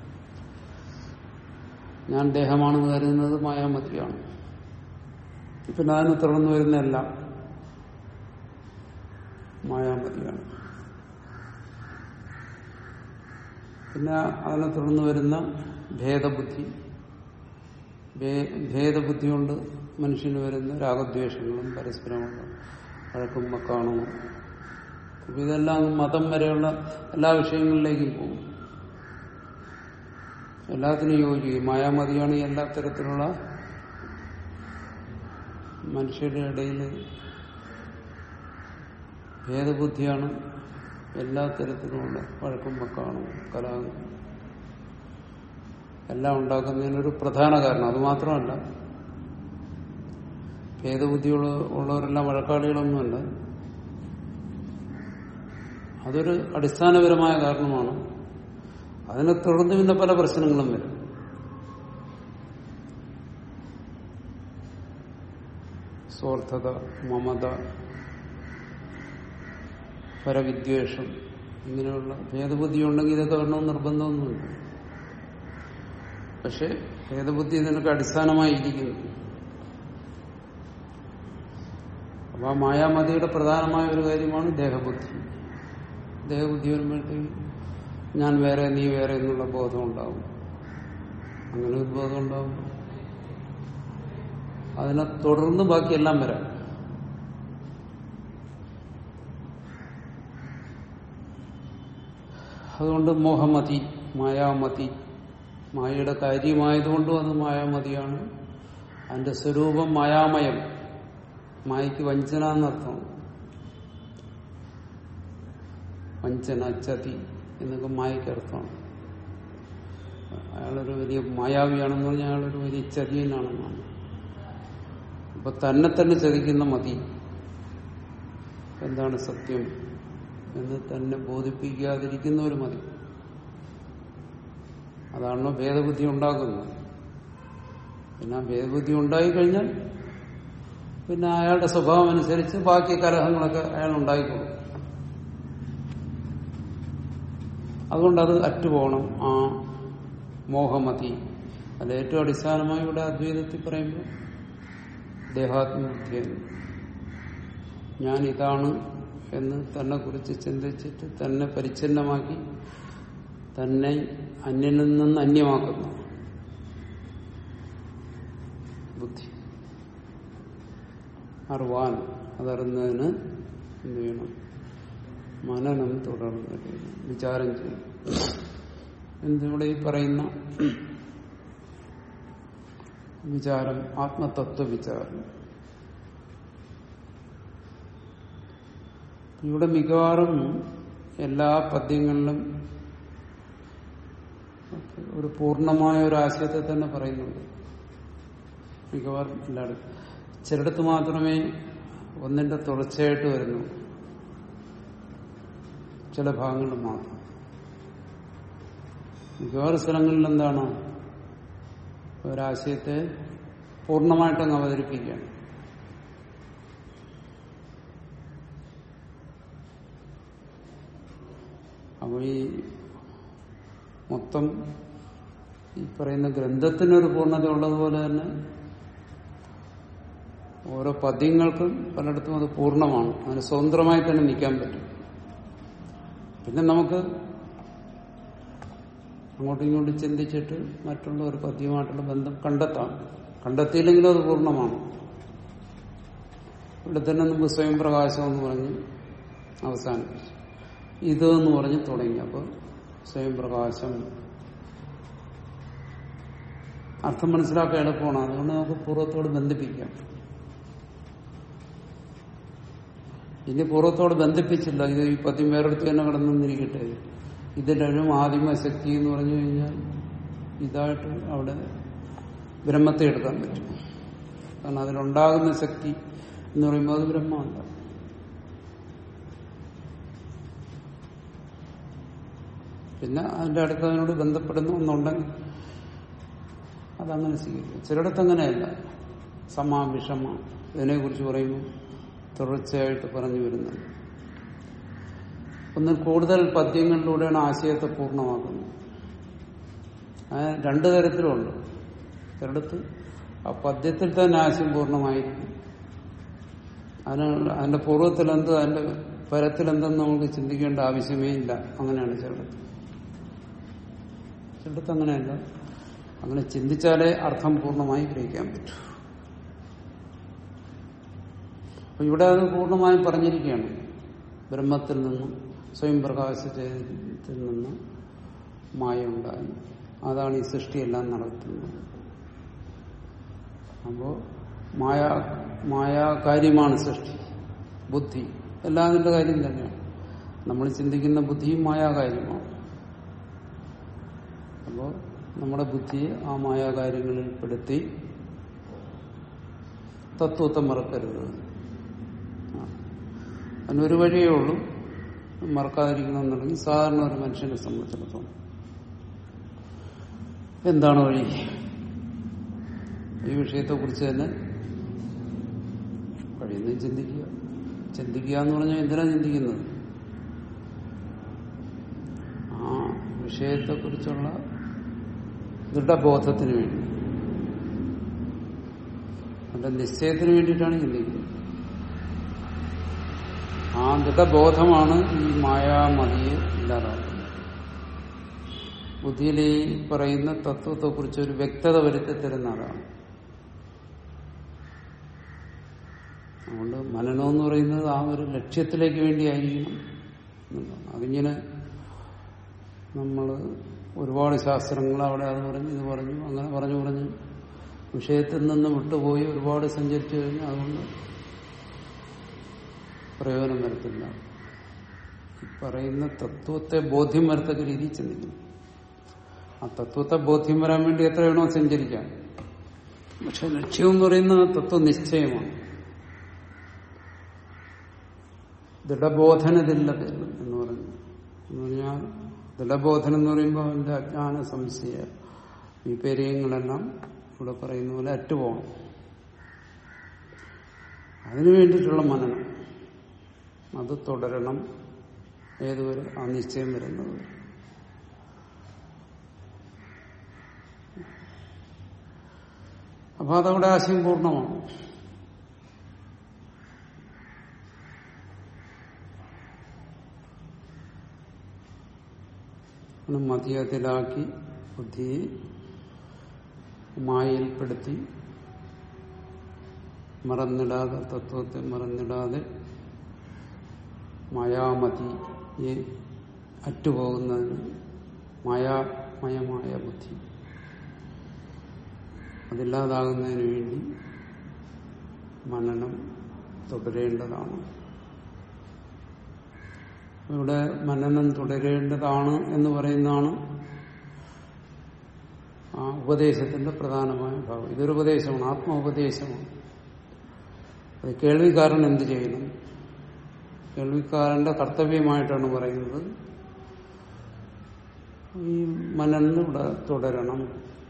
ഞാൻ ദേഹമാണെന്ന് കരുതുന്നത് മായാമതിയാണ് പിന്നെ അതിന് തുടർന്ന് വരുന്ന എല്ലാം മായാമതിയാണ് പിന്നെ അതിനെ തുടർന്ന് വരുന്ന ഭേദബുദ്ധി ഭേദബുദ്ധി കൊണ്ട് മനുഷ്യന് വരുന്ന രാഗദ്വേഷങ്ങളും പരസ്പരമുള്ള വഴക്കും മക്കാണവും അപ്പൊ ഇതെല്ലാം മതം വരെയുള്ള എല്ലാ വിഷയങ്ങളിലേക്കും പോകും എല്ലാത്തിനും യോജിക്കും മായാമതിയാണ് എല്ലാ തരത്തിലുള്ള മനുഷ്യരുടെ ഇടയിൽ ഭേദബുദ്ധിയാണ് എല്ലാ തരത്തിലുമുള്ള വഴക്കും മക്കാണും കലാകും എല്ലാം ഉണ്ടാക്കുന്നതിനൊരു പ്രധാന കാരണം അത് മാത്രമല്ല ഭേദബുദ്ധിയുള്ള ഉള്ളവരെല്ലാം വഴക്കാളികളൊന്നുമല്ല അതൊരു അടിസ്ഥാനപരമായ കാരണമാണ് അതിനെ തുടർന്ന് പിന്നെ പല പ്രശ്നങ്ങളും വരും സ്വാർത്ഥത മമത പരവിദ്വേഷം ഇങ്ങനെയുള്ള ഭേദബുദ്ധി ഉണ്ടെങ്കിൽ ഇതൊക്കെ വരണമെന്ന് നിർബന്ധമൊന്നുമില്ല പക്ഷെ ഭേദബുദ്ധി ഇതിനൊക്കെ അടിസ്ഥാനമായിരിക്കുന്നു അപ്പൊ ആ മായാമതിയുടെ പ്രധാനമായ ഒരു കാര്യമാണ് ദേഹബുദ്ധി ദേഹബുദ്ധി വരുമ്പോഴത്തേക്ക് ഞാൻ വേറെ നീ വേറെ എന്നുള്ള ബോധം ഉണ്ടാവും അങ്ങനെ ഒരു ബോധം ഉണ്ടാവും അതിനെ തുടർന്ന് ബാക്കിയെല്ലാം വരാം അതുകൊണ്ട് മോഹമതി മായാമതി മായയുടെ കാര്യമായതുകൊണ്ടും അത് മായാമതിയാണ് അതിന്റെ സ്വരൂപം മായാമയം മായയ്ക്ക് വഞ്ചന എന്നർത്ഥമാണ് വഞ്ചന ചതി എന്നൊക്കെ മായയ്ക്ക് അർത്ഥമാണ് അയാളൊരു വലിയ മായാവിയാണെന്ന് പറഞ്ഞാൽ അയാളൊരു വലിയ ചതിയനാണെന്നാണ് അപ്പൊ തന്നെ തന്നെ ചതിക്കുന്ന മതി എന്താണ് സത്യം എന്ന് തന്നെ ബോധിപ്പിക്കാതിരിക്കുന്ന ഒരു മതി അതാണല്ലോ ഭേദബുദ്ധി ഉണ്ടാക്കുന്നത് പിന്നെ ആ ഭേദബുദ്ധി ഉണ്ടായിക്കഴിഞ്ഞാൽ പിന്നെ അയാളുടെ സ്വഭാവം അനുസരിച്ച് ബാക്കി കലഹങ്ങളൊക്കെ അയാൾ ഉണ്ടായിക്കോളും അതുകൊണ്ട് അത് അറ്റുപോകണം ആ മോഹമതി അത് ഏറ്റവും അടിസ്ഥാനമായി ഇവിടെ അദ്വൈതത്തിൽ പറയുമ്പോൾ ദേഹാത്മബുദ്ധിയാണ് ഞാൻ ഇതാണ് എന്ന് തന്നെ കുറിച്ച് ചിന്തിച്ചിട്ട് തന്നെ പരിച്ഛിന്നമാക്കി തന്നെ അന്യനിൽ നിന്ന് അന്യമാക്കുന്നു ബുദ്ധി അറിവാൻ അതറിഞ്ഞതിന് എന്ത് ചെയ്യണം മനനം തുടർന്ന് വിചാരം ചെയ്യണം എന്തിവിടെ ഈ പറയുന്ന വിചാരം ആത്മതത്വ വിചാരം ഇവിടെ മിക്കവാറും എല്ലാ പദ്യങ്ങളിലും ഒരു പൂർണ്ണമായ ഒരു ആശയത്തെ തന്നെ പറയുന്നുണ്ട് മിക്കവാറും എല്ലായിടത്തും ചിലടത്ത് മാത്രമേ ഒന്നിന്റെ തുടർച്ചയായിട്ട് വരുന്നു ചില ഭാഗങ്ങളിൽ മാത്രം മിക്കവാറും സ്ഥലങ്ങളിൽ എന്താണ് ഒരാശയത്തെ പൂർണ്ണമായിട്ടങ്ങ് അവതരിപ്പിക്കുകയാണ് അപ്പോൾ ഈ മൊത്തം ഈ പറയുന്ന ഗ്രന്ഥത്തിനൊരു പൂർണ്ണത ഉള്ളതുപോലെ തന്നെ ഓരോ പദ്യങ്ങൾക്കും പലയിടത്തും അത് പൂർണ്ണമാണ് അതിന് സ്വതന്ത്രമായി തന്നെ നിൽക്കാൻ പറ്റും പിന്നെ നമുക്ക് അങ്ങോട്ടും ഇങ്ങോട്ടും ചിന്തിച്ചിട്ട് മറ്റുള്ള ഒരു പദ്യമായിട്ടുള്ള ബന്ധം കണ്ടെത്താം കണ്ടെത്തിയില്ലെങ്കിലും അത് പൂർണ്ണമാണ് ഇവിടെ തന്നെ മുമ്പ് സ്വയം പ്രകാശം എന്ന് പറഞ്ഞ് അവസാനിപ്പിച്ചു ഇത് എന്ന് പറഞ്ഞ് തുടങ്ങി അപ്പോൾ സ്വയം പ്രകാശം അർത്ഥം മനസ്സിലാക്കാൻ എളുപ്പമാണ് അതുകൊണ്ട് നമുക്ക് പൂർവ്വത്തോട് ബന്ധിപ്പിക്കാം ഇനി പൂർവ്വത്തോട് ബന്ധിപ്പിച്ചില്ല ഇത് ഈ പദ്യം വേറെടുത്ത് തന്നെ കടന്നിരിക്കട്ടെ ഇതിലും ആദിമശക്തി എന്ന് പറഞ്ഞു കഴിഞ്ഞാൽ ഇതായിട്ട് അവിടെ ബ്രഹ്മത്തെ എടുക്കാൻ പറ്റും കാരണം അതിലുണ്ടാകുന്ന ശക്തി എന്ന് പറയുമ്പോൾ അത് ബ്രഹ്മമല്ല പിന്നെ അതിന്റെ അടുത്ത് അതിനോട് ബന്ധപ്പെടുന്ന ഒന്നുണ്ടെങ്കിൽ അതങ്ങനെ സ്വീകരിക്കും ചിലയിടത്ത് അങ്ങനെയല്ല സമ വിഷമ ഇതിനെക്കുറിച്ച് പറയുമ്പോൾ തുടർച്ചയായിട്ട് പറഞ്ഞു വരുന്നുണ്ട് ഒന്നിൽ കൂടുതൽ പദ്യങ്ങളിലൂടെയാണ് ആശയത്തെ പൂർണ്ണമാക്കുന്നത് അത് രണ്ടു തരത്തിലുണ്ട് ചിലടത്ത് ആ പദ്യത്തിൽ തന്നെ ആശയം പൂർണ്ണമായിരിക്കും അതിന് അതിന്റെ പൂർവ്വത്തിൽ എന്ത് അതിന്റെ പരത്തിൽ എന്തെന്ന് നമുക്ക് ചിന്തിക്കേണ്ട ആവശ്യമേ ഇല്ല അങ്ങനെയാണ് ചിലടത്ത് ചിലടത്ത് അങ്ങനെയല്ല അങ്ങനെ ചിന്തിച്ചാലേ അർത്ഥം പൂർണ്ണമായി ഗ്രഹിക്കാൻ പറ്റൂ അപ്പൊ ഇവിടെ അത് പൂർണ്ണമായും പറഞ്ഞിരിക്കുകയാണ് ബ്രഹ്മത്തിൽ നിന്നും സ്വയം പ്രകാശത്തിൽ നിന്നും മായ ഉണ്ടായി അതാണ് ഈ സൃഷ്ടിയെല്ലാം നടത്തുന്നത് അപ്പോ മായ മായാ കാര്യമാണ് സൃഷ്ടി ബുദ്ധി എല്ലാം അതിന്റെ കാര്യം തന്നെയാണ് നമ്മൾ ചിന്തിക്കുന്ന ബുദ്ധിയും മായാകാര്യമാണ് അപ്പോൾ നമ്മുടെ ബുദ്ധിയെ ആ മായാകാര്യങ്ങളിൽ പെടുത്തി തത്വത്തെ മറക്കരുത് അതിനൊരു വഴിയേ ഉള്ളൂ മറക്കാതിരിക്കണമെന്നുണ്ടെങ്കിൽ സാധാരണ ഒരു മനുഷ്യനെ സംബന്ധിച്ചിടത്തോളം എന്താണ് വഴി ഈ വിഷയത്തെക്കുറിച്ച് തന്നെ കഴിയുന്നത് ചിന്തിക്കുക ചിന്തിക്കുക എന്ന് പറഞ്ഞാൽ എന്തിനാ ചിന്തിക്കുന്നത് ആ വിഷയത്തെക്കുറിച്ചുള്ള ദൃഢബോധത്തിന് വേണ്ടി അതിന്റെ നിശ്ചയത്തിന് വേണ്ടിയിട്ടാണ് ചിന്തിക്കുന്നത് ആ ദൃഢബോധമാണ് ഈ മായാമതിയെ ഇല്ലാതാക്കുന്നത് ബുദ്ധിയിൽ ഈ പറയുന്ന തത്വത്തെക്കുറിച്ച് ഒരു വ്യക്തത വരുത്തി തരുന്ന അതാണ് അതുകൊണ്ട് മനനം എന്ന് പറയുന്നത് ആ ഒരു ലക്ഷ്യത്തിലേക്ക് വേണ്ടിയായിരിക്കണം എന്നുള്ളതാണ് അതിങ്ങനെ നമ്മൾ ഒരുപാട് ശാസ്ത്രങ്ങൾ അവിടെ അത് പറഞ്ഞു ഇത് പറഞ്ഞു അങ്ങനെ പറഞ്ഞു പറഞ്ഞു വിഷയത്തിൽ നിന്ന് വിട്ടുപോയി ഒരുപാട് സഞ്ചരിച്ചു കഴിഞ്ഞാൽ അതുകൊണ്ട് പ്രയോജനം വരത്തില്ല പറയുന്ന തത്വത്തെ ബോധ്യം വരത്തക്ക രീതിയിൽ ചിന്തിക്കണം ആ തത്വത്തെ ബോധ്യം വരാൻ വേണ്ടി എത്ര വേണോ സഞ്ചരിക്കാം പക്ഷെ ലക്ഷ്യം എന്ന് പറയുന്ന തത്വനിശ്ചയമാണ് ദൃഢബോധനതില്ല എന്ന് പറഞ്ഞു എന്ന് പറഞ്ഞാൽ ദൃഢബോധനം എന്ന് പറയുമ്പോൾ അവന്റെ അജ്ഞാന സംശയ വിപര്യങ്ങളെല്ലാം ഇവിടെ പറയുന്ന പോലെ അറ്റുപോകണം അതിനു വേണ്ടിയിട്ടുള്ള മനനം അത് തുടരണം ഏതുവരെ ആ നിശ്ചയം വരുന്നത് വരെ അപ്പൊ അതവിടെ ആശയം പൂർണ്ണമാണ് മതിയതിലാക്കി ബുദ്ധിയെ മായയിൽപ്പെടുത്തി മറന്നിടാതെ തത്വത്തെ മറന്നിടാതെ മായാമതിയെ അറ്റുപോകുന്നതിന് മായാമയമായ ബുദ്ധി അതില്ലാതാകുന്നതിന് വേണ്ടി മനനം തുടരേണ്ടതാണ് ഇവിടെ മനനം തുടരേണ്ടതാണ് എന്ന് പറയുന്നതാണ് ആ ഉപദേശത്തിന്റെ പ്രധാനമായ ഭാഗം ഇതൊരു ഉപദേശമാണ് ആത്മോപദേശമാണ് അത് കേൾവിക്കാരൻ എന്ത് ചെയ്യണം കേൾവിക്കാരന്റെ കർത്തവ്യമായിട്ടാണ് പറയുന്നത് ഈ മനന്ന് ഇവിടെ തുടരണം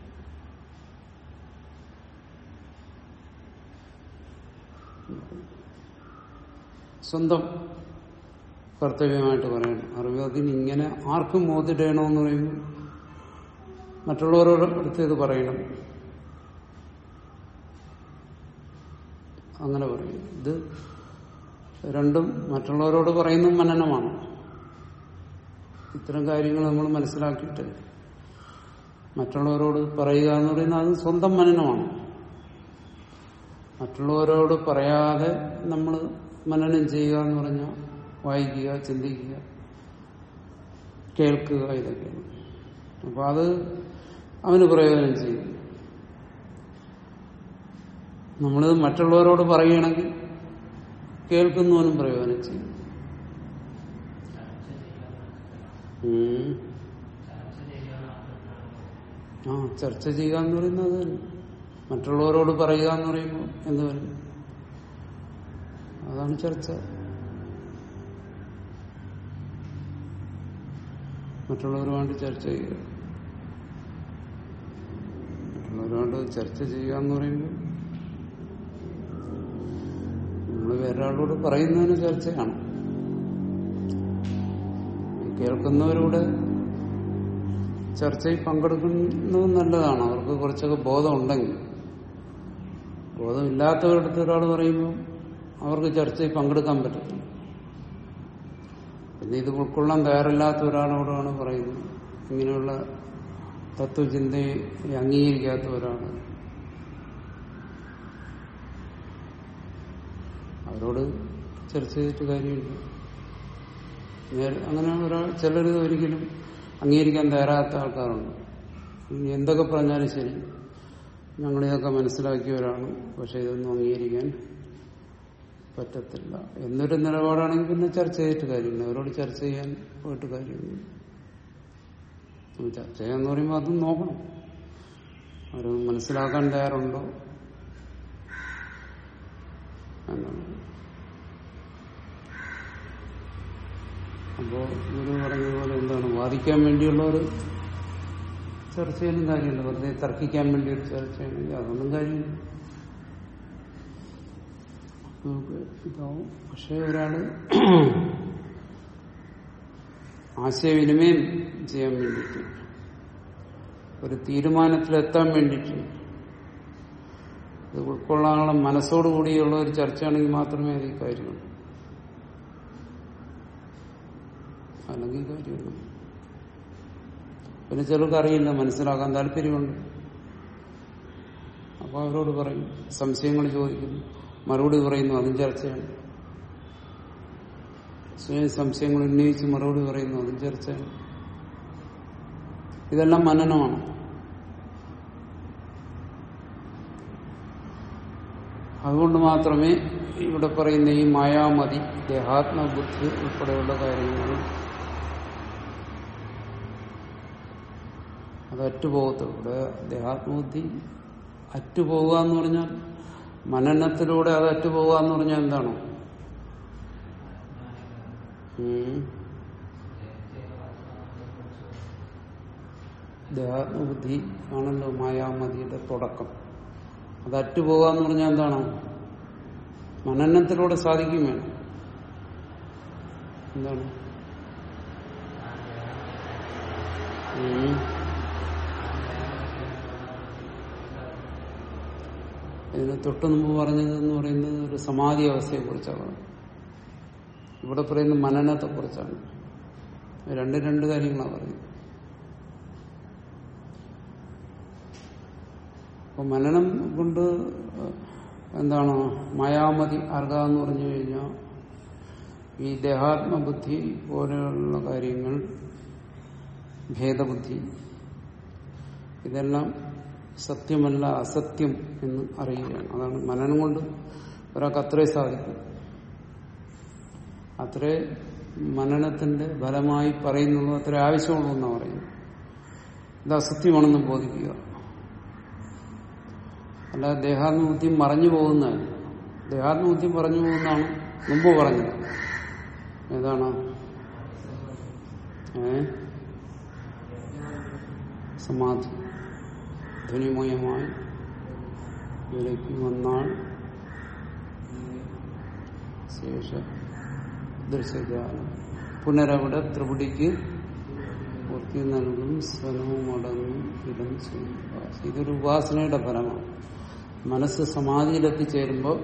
സ്വന്തം കർത്തവ്യമായിട്ട് പറയണം അറിവ് അതിന് ഇങ്ങനെ ആർക്കും മോതിടണമെന്ന് പറയുമ്പോൾ മറ്റുള്ളവരോട് അടുത്ത് ഇത് പറയണം അങ്ങനെ പറയും ഇത് രണ്ടും മറ്റുള്ളവരോട് പറയുന്ന മനനമാണ് ഇത്തരം കാര്യങ്ങൾ നമ്മൾ മനസ്സിലാക്കിയിട്ട് മറ്റുള്ളവരോട് പറയുക എന്ന് പറയുന്നത് അത് സ്വന്തം മനനമാണ് മറ്റുള്ളവരോട് പറയാതെ നമ്മൾ മനനം ചെയ്യുക എന്ന് പറഞ്ഞാൽ വായിക്കുക ചിന്തിക്കുക കേൾക്കുക ഇതൊക്കെയാണ് അപ്പൊ അത് അവന് പ്രയോജനം ചെയ്യും നമ്മളിത് മറ്റുള്ളവരോട് പറയുകയാണെങ്കിൽ കേൾക്കുന്നവനും പ്രയോജനം ചെയ്യും ഉം. ആ ചർച്ച ചെയ്യുക എന്ന് പറയുന്നത് അത് തന്നെ. മറ്റുള്ളവരോട് പറയുക എന്ന് പറയുമ്പോൾ എന്ത് വരും അതാണ് ചർച്ച മറ്റുള്ളവരുമായിട്ട് ചർച്ച ചെയ്യുക മറ്റുള്ളവരുമായിട്ട് ചർച്ച ചെയ്യുക എന്ന് പറയുമ്പോൾ നമ്മൾ വേറൊരാളോട് പറയുന്നതിന് ചർച്ചയാണ് കേൾക്കുന്നവരുടെ ചർച്ചയിൽ പങ്കെടുക്കുന്നത് നല്ലതാണ് അവർക്ക് കുറച്ചൊക്കെ ബോധം ഉണ്ടെങ്കിൽ ബോധമില്ലാത്തവരടുത്ത് ഒരാൾ പറയുമ്പോൾ അവർക്ക് ചർച്ചയിൽ പങ്കെടുക്കാൻ പറ്റത്തില്ല പിന്നെ ഇത് ഉൾക്കൊള്ളാൻ തയ്യാറില്ലാത്ത ഒരാളോടാണ് പറയുന്നത് ഇങ്ങനെയുള്ള തത്വചിന്തയെ അംഗീകരിക്കാത്ത ഒരാൾ അവരോട് ചർച്ച ചെയ്തിട്ട് കാര്യമില്ല നേരെ- അങ്ങനെ ഒരാൾ ചിലരിത് ഒരിക്കലും അംഗീകരിക്കാൻ തയ്യാറാത്ത ആൾക്കാരുണ്ട് ഇനി എന്തൊക്കെ പറഞ്ഞാലും ശരി ഞങ്ങളിതൊക്കെ മനസ്സിലാക്കിയവരാണ് പക്ഷെ ഇതൊന്നും അംഗീകരിക്കാൻ പറ്റത്തില്ല എന്നൊരു നിലപാടാണെങ്കിൽ പിന്നെ ചർച്ച ചെയ്തിട്ട് കാര്യമില്ല അവരോട് ചർച്ച ചെയ്യാൻ പോയിട്ട് കാര്യമില്ല ഉം ചർച്ച ചെയ്യാന്ന് പറയുമ്പോൾ അതും നോക്കണം അവർ മനസ്സിലാക്കാൻ തയ്യാറുണ്ടോ എന്നാണ് അപ്പോ ഗുരു പറഞ്ഞതുപോലെ എന്താണ് വാദിക്കാൻ വേണ്ടിയുള്ള ഒരു ചർച്ചയിലും കാര്യമില്ല വെറുതെ തർക്കിക്കാൻ വേണ്ടി ഒരു ചർച്ചയാണെങ്കിൽ അതൊന്നും കാര്യമില്ല നമുക്ക് ഇതാവും പക്ഷെ ഒരാള് ആശയവിനിമയം ചെയ്യാൻ വേണ്ടിയിട്ട് ഒരു തീരുമാനത്തിലെത്താൻ വേണ്ടിയിട്ട് ഇത് ഉൾക്കൊള്ളാനുള്ള മനസ്സോടുകൂടിയുള്ള ഒരു ചർച്ചയാണെങ്കിൽ മാത്രമേ അത് ഈ കാര്യമുള്ളൂ അല്ലെങ്കിൽ കാര്യമില്ല പിന്നെ ചിലർക്ക് അറിയില്ല മനസ്സിലാക്കാൻ താല്പര്യമുണ്ട് അപ്പൊ അവരോട് പറയും സംശയങ്ങൾ ചോദിക്കുന്നു മറുപടി പറയുന്നു അതും ചർച്ചയാണ് സ്വയം സംശയങ്ങൾ ഉന്നയിച്ച് മറുപടി പറയുന്നു അതും ചർച്ചയാണ് ഇതെല്ലാം മനനമാണ് അതുകൊണ്ട് മാത്രമേ ഇവിടെ പറയുന്ന ഈ മായാമതി ദേഹാത്മബുദ്ധി ഉൾപ്പെടെയുള്ള കാര്യങ്ങൾ അത് അറ്റുപോകത്തുള്ളൂ ഇവിടെ ദേഹാത്മബുദ്ധി അറ്റുപോകുക എന്ന് പറഞ്ഞാൽ മനനത്തിലൂടെ അത് അറ്റുപോകുക എന്ന് പറഞ്ഞാൽ എന്താണ് ഉം. ദേഹാത്മബുദ്ധി ആണല്ലോ മായാമതിയുടെ തുടക്കം അത് അറ്റുപോകുക എന്ന് പറഞ്ഞാൽ എന്താണ് മനനത്തിലൂടെ സാധിക്കും വേണം എന്താണ് ഉം. ഇതിന് തൊട്ടു മുമ്പ് പറഞ്ഞത് എന്ന് പറയുന്നത് ഒരു സമാധി അവസ്ഥയെ കുറിച്ചാണ് ഇവിടെ പറയുന്ന മനനത്തെ കുറിച്ചാണ് രണ്ട് രണ്ട് കാര്യങ്ങളാണ് പറയുന്നത് അപ്പൊ മനനം കൊണ്ട് എന്താണ് മായാമതി അർഹ എന്ന് പറഞ്ഞു കഴിഞ്ഞാൽ ഈ ദേഹാത്മബുദ്ധി പോലെയുള്ള കാര്യങ്ങൾ ഭേദബുദ്ധി ഇതെല്ലാം സത്യമല്ല അസത്യം എന്ന് അറിയുകയാണ് അതാണ് മനനം കൊണ്ട് ഒരാൾക്ക് അത്രേ സാധിക്കും അത്രേ മനനത്തിന്റെ ഫലമായി പറയുന്നുള്ളൂ അത്ര ആവശ്യമുള്ളൂ എന്നാണ് പറയുന്നത് ഇത് അസത്യമാണെന്ന് ബോധിക്കുക അല്ല ദേഹാത്മബുദ്ധി മറഞ്ഞു പോകുന്നതല്ല ദേഹാത്മബുദ്ധി പറഞ്ഞു പോകുന്നതാണ് മുമ്പ് പറഞ്ഞത് ഏതാണ് ഏ സമാധി ധ്വനിമയമായി വിലയ്ക്ക് വന്നാൽ ശേഷ ദൃശ്യജാലം പുനരവിടെ ത്രിപുടിക്ക് പൂർത്തി നൽകും സ്വനവും അടങ്ങും ഇടം ചെയ്യും ഇതൊരു ഉപാസനയുടെ ഫലമാണ് മനസ്സ് സമാധിയിലെത്തിച്ചേരുമ്പോൾ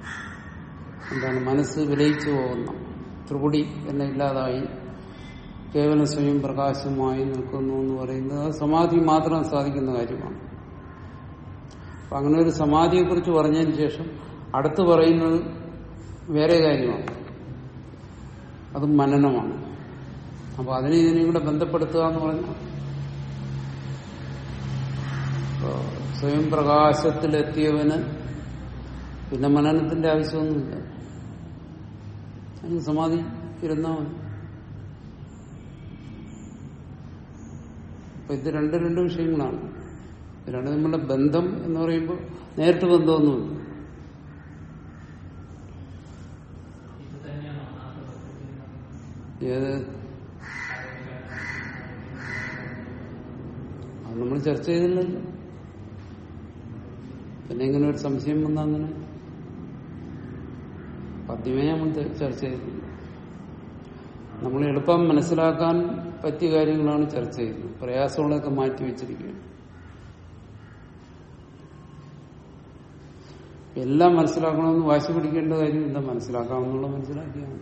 എന്താണ് മനസ്സ് വിലയിച്ചു പോകുന്ന ത്രിപുടി എന്നെ ഇല്ലാതായി കേവലം സ്വയം പ്രകാശമായി നിൽക്കുന്നു എന്ന് പറയുന്നത് അത് സമാധി മാത്രം സാധിക്കുന്ന കാര്യമാണ് അപ്പൊ അങ്ങനെ ഒരു സമാധിയെക്കുറിച്ച് പറഞ്ഞതിന് ശേഷം അടുത്ത് പറയുന്നത് വേറെ കാര്യമാണ് അത് മനനമാണ് അപ്പൊ അതിനെ ഇതിനെയും കൂടെ ബന്ധപ്പെടുത്തുക എന്ന് പറഞ്ഞാൽ ഇപ്പോ സ്വയം പ്രകാശത്തിലെത്തിയവന് പിന്നെ മനനത്തിന്റെ ആവശ്യമൊന്നുമില്ല അതിന് സമാധി ഇരുന്നാൽ മതി അപ്പൊ ഇത് രണ്ട് രണ്ട് വിഷയങ്ങളാണ് ഇത് രണ്ട് തമ്മിലുള്ള ബന്ധം എന്ന് പറയുമ്പോൾ നേരിട്ട് ബന്ധമൊന്നുമില്ല ഇത് തന്നെയാണോ ആത്മതത്വത്തിൽ ഏത് അത് നമ്മൾ ചർച്ച ചെയ്തില്ലല്ലോ പിന്നെ ഇങ്ങനെ ഒരു സംശയം വന്ന അങ്ങനെ പദ്യമേ നമ്മൾ ത- ചർച്ച ചെയ്തില്ല നമ്മൾ എളുപ്പം മനസ്സിലാക്കാൻ പറ്റിയ കാര്യങ്ങളാണ് ചർച്ച ചെയ്യുന്നത് പ്രയാസങ്ങളൊക്കെ മാറ്റി വെച്ചിരിക്കുകയാണ് എല്ലാം മനസ്സിലാക്കണമെന്ന് വാശി പിടിക്കേണ്ട കാര്യമില്ല മനസ്സിലാക്കാമെന്നുള്ള മനസ്സിലാക്കിയാണ്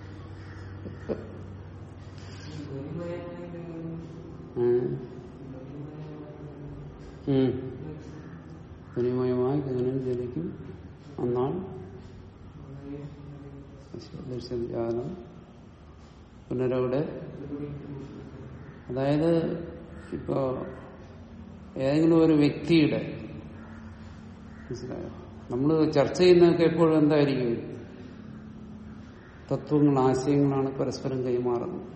വിനിമയമായി ഗഗനം ജലിക്കും എന്നാൽ ദർശനം പുനരവിടെ അതായത് ഇപ്പോ ഏതെങ്കിലും ഒരു വ്യക്തിയുടെ മനസ്സിലായോ നമ്മൾ ചർച്ച ചെയ്യുന്നതൊക്കെ എപ്പോഴും എന്തായിരിക്കും തത്വങ്ങൾ ആശയങ്ങളാണ് പരസ്പരം കൈമാറുന്നത്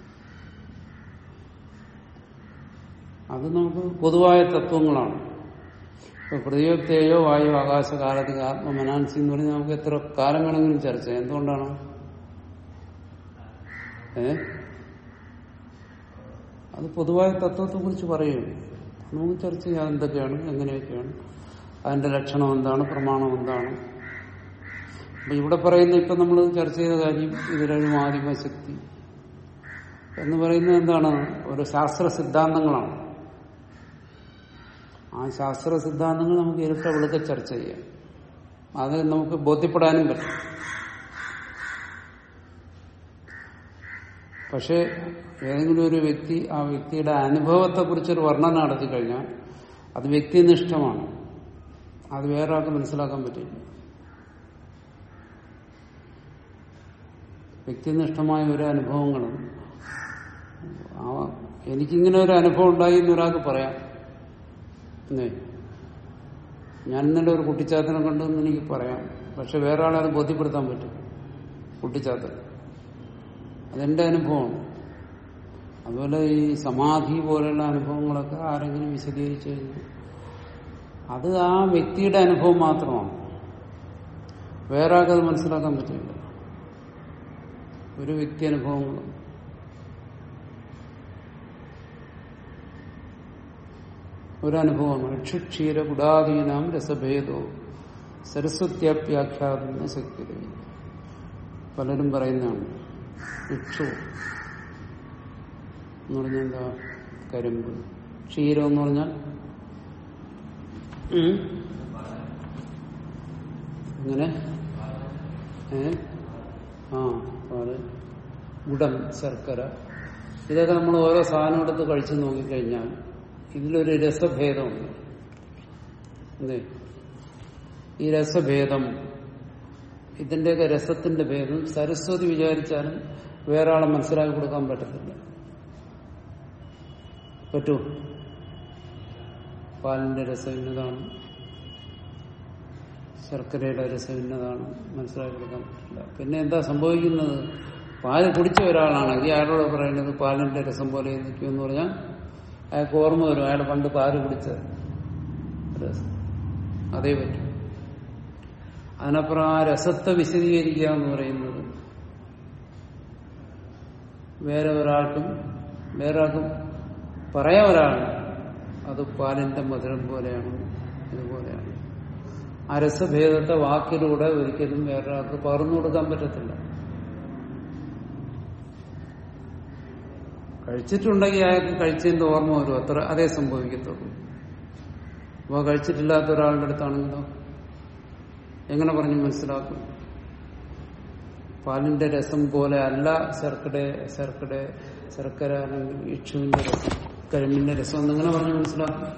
അത് നമുക്ക് പൊതുവായ തത്വങ്ങളാണ് ഇപ്പൊ പ്രതിയോക്തേയോ വായു ആകാശ കാലത്തിക ആത്മമനാൻസി എന്ന് പറഞ്ഞാൽ നമുക്ക് എത്ര കാലം വേണമെങ്കിലും ചർച്ച ചെയ്യാം എന്തുകൊണ്ടാണ് ഏ അത് പൊതുവായ തത്വത്തെ കുറിച്ച് പറയുകയാണ് നമുക്ക് ചർച്ച ചെയ്യാം എന്തൊക്കെയാണ് എങ്ങനെയൊക്കെയാണ് അതിന്റെ ലക്ഷണം എന്താണ് പ്രമാണം എന്താണ് അപ്പൊ ഇവിടെ പറയുന്ന ഇപ്പൊ നമ്മൾ ചർച്ച ചെയ്ത കാര്യം ഇതിലൊരു ആദിമശക്തി എന്ന് പറയുന്നത് എന്താണ് ഒരു ശാസ്ത്ര സിദ്ധാന്തങ്ങളാണ് ആ ശാസ്ത്ര സിദ്ധാന്തങ്ങൾ നമുക്ക് ഇരുട്ട വെളുക്ക ചർച്ച ചെയ്യാം അത് നമുക്ക് ബോധ്യപ്പെടാനും പറ്റും പക്ഷെ ഏതെങ്കിലും ഒരു വ്യക്തി ആ വ്യക്തിയുടെ അനുഭവത്തെക്കുറിച്ചൊരു വർണ്ണന നടത്തി കഴിഞ്ഞാൽ അത് വ്യക്തിനിഷ്ഠമാണ് അത് വേറെ ആൾക്ക് മനസ്സിലാക്കാൻ പറ്റില്ല വ്യക്തിനിഷ്ഠമായ ഒരു അനുഭവങ്ങളും ആ എനിക്കിങ്ങനെ ഒരു അനുഭവം ഉണ്ടായി എന്ന് ഒരാൾക്ക് പറയാം എന്നേ ഞാൻ ഇന്നലെ ഒരു കുട്ടിച്ചാത്തനെ കണ്ടെന്ന് എനിക്ക് പറയാം പക്ഷെ വേറെ ആളെ അത് ബോധ്യപ്പെടുത്താൻ പറ്റും കുട്ടിച്ചാത്തൻ അതെന്റെ അനുഭവമാണ് അതുപോലെ ഈ സമാധി പോലെയുള്ള അനുഭവങ്ങളൊക്കെ ആരെങ്കിലും വിശദീകരിച്ചു കഴിഞ്ഞാൽ അത് ആ വ്യക്തിയുടെ അനുഭവം മാത്രമാണ് വേറെ ആൾക്കത് മനസ്സിലാക്കാൻ പറ്റില്ല ഒരു വ്യക്തി അനുഭവങ്ങൾ ഒരനുഭവമാണ് ക്ഷുക്ഷീര ഗുഡാദീനാം രസഭേദോ സരസ്വത്യാപ്യാഖ്യാതുന്ന ശക്തി പലരും പറയുന്നതാണ് ഇക്ഷു എന്ന് പറഞ്ഞാൽ എന്താ കരിമ്പ് ക്ഷീരം എന്ന് പറഞ്ഞാൽ ഉം? ഇങ്ങനെ ഏ ആ പാല് ഗുഡം ശർക്കര ഇതൊക്കെ നമ്മൾ ഓരോ സാധനം എടുത്ത് കഴിച്ചു നോക്കിക്കഴിഞ്ഞാൽ ഇതിലൊരു രസഭേദമുണ്ട് അല്ലേ ഈ രസഭേദം ഇതിന്റെയൊക്കെ രസത്തിന്റെ ഭേദം സരസ്വതി വിചാരിച്ചാലും വേറെ ആളെ മനസ്സിലാക്കി കൊടുക്കാൻ പറ്റത്തില്ല പറ്റൂ പാലിന്റെ രസം ഇന്നതാണ് ശർക്കരയുടെ രസം ഇന്നതാണ് മനസ്സിലാക്കി കൊടുക്കാൻ പറ്റില്ല പിന്നെ എന്താ സംഭവിക്കുന്നത് പാല് കുടിച്ച ഒരാളാണെങ്കിൽ അയാളോട് പറയുന്നത് പാലിന്റെ രസം പോലെ നിൽക്കും എന്ന് പറഞ്ഞാൽ അയാൾക്ക് ഓർമ്മ വരും അയാൾ പണ്ട് പാല് കുടിച്ച രസം അതേ പറ്റും അതിനപ്പുറം ആ രസത്തെ വിശദീകരിക്കുക എന്ന് പറയുന്നത് വേറെ ഒരാൾക്കും വേറെ ആൾക്കും പറയാൻ ഒരാളാണ് അത് പാലിന്റെ മധുരം പോലെയാണ് ഇതുപോലെയാണ് ആ രസഭേദത്തെ വാക്കിലൂടെ ഒരിക്കലും വേറൊരാൾക്ക് പകർന്നു കൊടുക്കാൻ പറ്റത്തില്ല കഴിച്ചിട്ടുണ്ടെങ്കിൽ അയാൾക്ക് കഴിച്ചതിന്റെ ഓർമ്മ വരും അത്ര അതേ സംഭവിക്കത്തുള്ളൂ അപ്പോൾ കഴിച്ചിട്ടില്ലാത്ത ഒരാളുടെ അടുത്താണെങ്കിലോ എങ്ങനെ പറഞ്ഞ് മനസ്സിലാക്കും പാലിന്റെ രസം പോലെ അല്ല ശർക്കര ശർക്കര ശർക്കര അല്ലെങ്കിൽ ഇക്ഷുവിന്റെ രസം കരിമ്പിന്റെ രസം എന്നിങ്ങനെ പറഞ്ഞ് മനസ്സിലാക്കും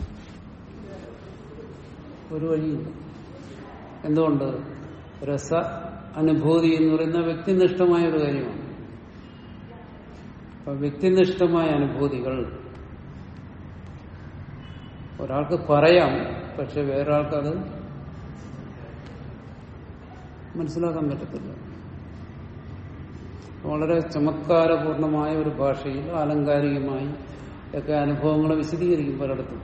ഒരു വഴിയില്ല എന്തുകൊണ്ട് രസ അനുഭൂതി എന്ന് പറയുന്ന വ്യക്തിനിഷ്ഠമായ ഒരു കാര്യമാണ് അപ്പൊ വ്യക്തിനിഷ്ഠമായ അനുഭൂതികൾ ഒരാൾക്ക് പറയാം പക്ഷെ വേറൊരാൾക്കത് മനസ്സിലാക്കാൻ പറ്റത്തില്ല വളരെ ചമത്കാരപൂർണമായ ഒരു ഭാഷയിൽ ആലങ്കാരികമായി ഒക്കെ അനുഭവങ്ങളെ വിശദീകരിക്കും പലയിടത്തും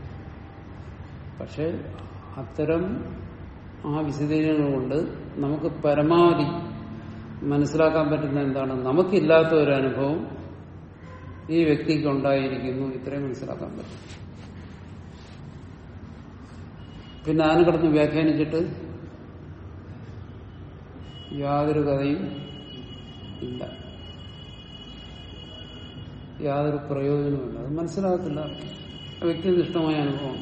പക്ഷെ അത്തരം ആ വിശദീകരണങ്ങൾ കൊണ്ട് നമുക്ക് പരമാവധി മനസ്സിലാക്കാൻ പറ്റുന്ന എന്താണ് നമുക്കില്ലാത്ത ഒരു അനുഭവം ഈ വ്യക്തിക്ക് ഉണ്ടായിരിക്കുന്നു ഇത്രയും മനസ്സിലാക്കാൻ പറ്റും പിന്നെ അതിനെ കിടന്ന് വ്യാഖ്യാനിച്ചിട്ട് യാതൊരു കഥയും ഇല്ല യാതൊരു പ്രയോജനവുമില്ല അത് മനസ്സിലാകത്തില്ല വ്യക്തിനിഷ്ഠമായ അനുഭവം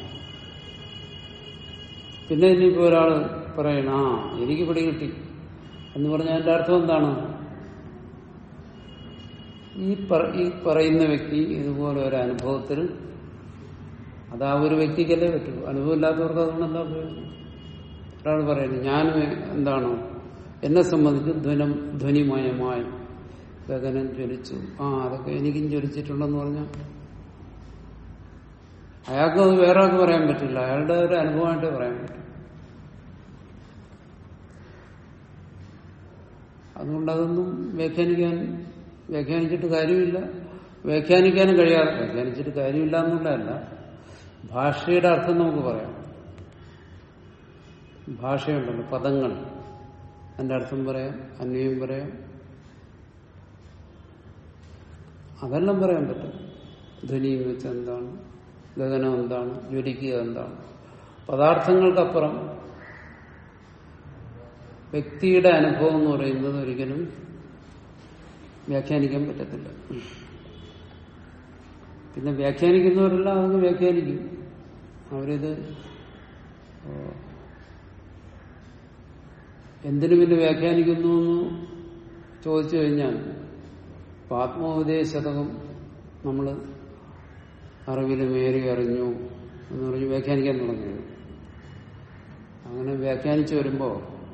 പിന്നെ ഇനിയിപ്പോ ഒരാള് പറയണ ആ എനിക്ക് പിടികിട്ടി എന്ന് പറഞ്ഞാൽ അതിന്റെ അർത്ഥം എന്താണ് ഈ പറ- ഈ പറയുന്ന വ്യക്തി ഇതുപോലെ ഒരു അനുഭവത്തിൽ അത് ആ ഒരു വ്യക്തിക്കല്ലേ പറ്റൂ അനുഭവമില്ലാത്തവർക്ക് അതുകൊണ്ട് എന്താ പ്രയോജനം ഒരാൾ പറയുന്നു ഞാൻ എന്താണ് എന്നെ സംബന്ധിച്ച് ധ്വനം ധ്വനിമയമായ ഗഗനം ജ്വലിച്ചു ആ അതൊക്കെ എനിക്കും ജ്വലിച്ചിട്ടുണ്ടെന്ന് പറഞ്ഞാൽ അയാൾക്ക് അത് വേറെ ആൾക്ക് പറയാൻ പറ്റില്ല അയാളുടെ ഒരു അനുഭവമായിട്ടേ പറയാൻ പറ്റും അതുകൊണ്ട് അതൊന്നും വ്യാഖ്യാനിക്കാൻ വ്യാഖ്യാനിച്ചിട്ട് കാര്യമില്ല വ്യാഖ്യാനിക്കാനും കഴിയാതെ വ്യാഖ്യാനിച്ചിട്ട് കാര്യമില്ല എന്നുള്ളതല്ല ഭാഷയുടെ അർത്ഥം നമുക്ക് പറയാം ഭാഷയുണ്ടല്ലോ പദങ്ങൾ അതിന്റെ അർത്ഥം പറയാം അന്വയം പറയാം അതെല്ലാം പറയാൻ പറ്റും ധ്വനി എന്ന് വെച്ചാൽ എന്താണ് ഗഗനം എന്താണ് ജ്വലിക്കുക എന്താണ് പദാർത്ഥങ്ങൾക്കപ്പുറം വ്യക്തിയുടെ അനുഭവം എന്ന് പറയുന്നത് ഒരിക്കലും വ്യാഖ്യാനിക്കാൻ പറ്റത്തില്ല പിന്നെ വ്യാഖ്യാനിക്കുന്നവരെല്ലാം അതൊന്ന് വ്യാഖ്യാനിക്കും അവരിത് ഏഹ്, എന്തിനു പിന്നെ വ്യാഖ്യാനിക്കുന്നു എന്ന് ചോദിച്ചു കഴിഞ്ഞാൽ ഇപ്പൊ ആത്മോപദേശതകം നമ്മൾ അറിവിലുമേറി അറിഞ്ഞു എന്ന് പറഞ്ഞ് വ്യാഖ്യാനിക്കാൻ തുടങ്ങിയത് അങ്ങനെ വ്യാഖ്യാനിച്ചു വരുമ്പോൾ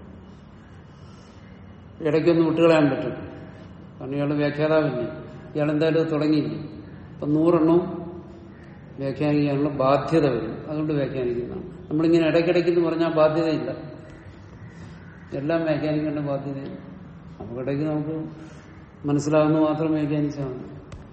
ഇടയ്ക്കൊന്ന് വിട്ടുകളയാൻ പറ്റും കാരണം ഇയാൾ വ്യാഖ്യാതാവില്ലേ ഇയാൾ എന്തായാലും അത് തുടങ്ങിയില്ലേ അപ്പൊ നൂറെണ്ണവും വ്യാഖ്യാനിക്കാനുള്ള ബാധ്യത വരും അതുകൊണ്ട് വ്യാഖ്യാനിക്കുന്നതാണ് നമ്മളിങ്ങനെ ഇടയ്ക്കിടയ്ക്ക് എന്ന് പറഞ്ഞാൽ ബാധ്യതയില്ല എല്ലാം വ്യാഖ്യാനിക്കേണ്ട ബാധ്യതയില്ല നമുക്കിടയ്ക്ക് നമുക്ക് മനസ്സിലാവുന്ന മാത്രം വ്യാഖ്യാനിച്ചാൽ മതി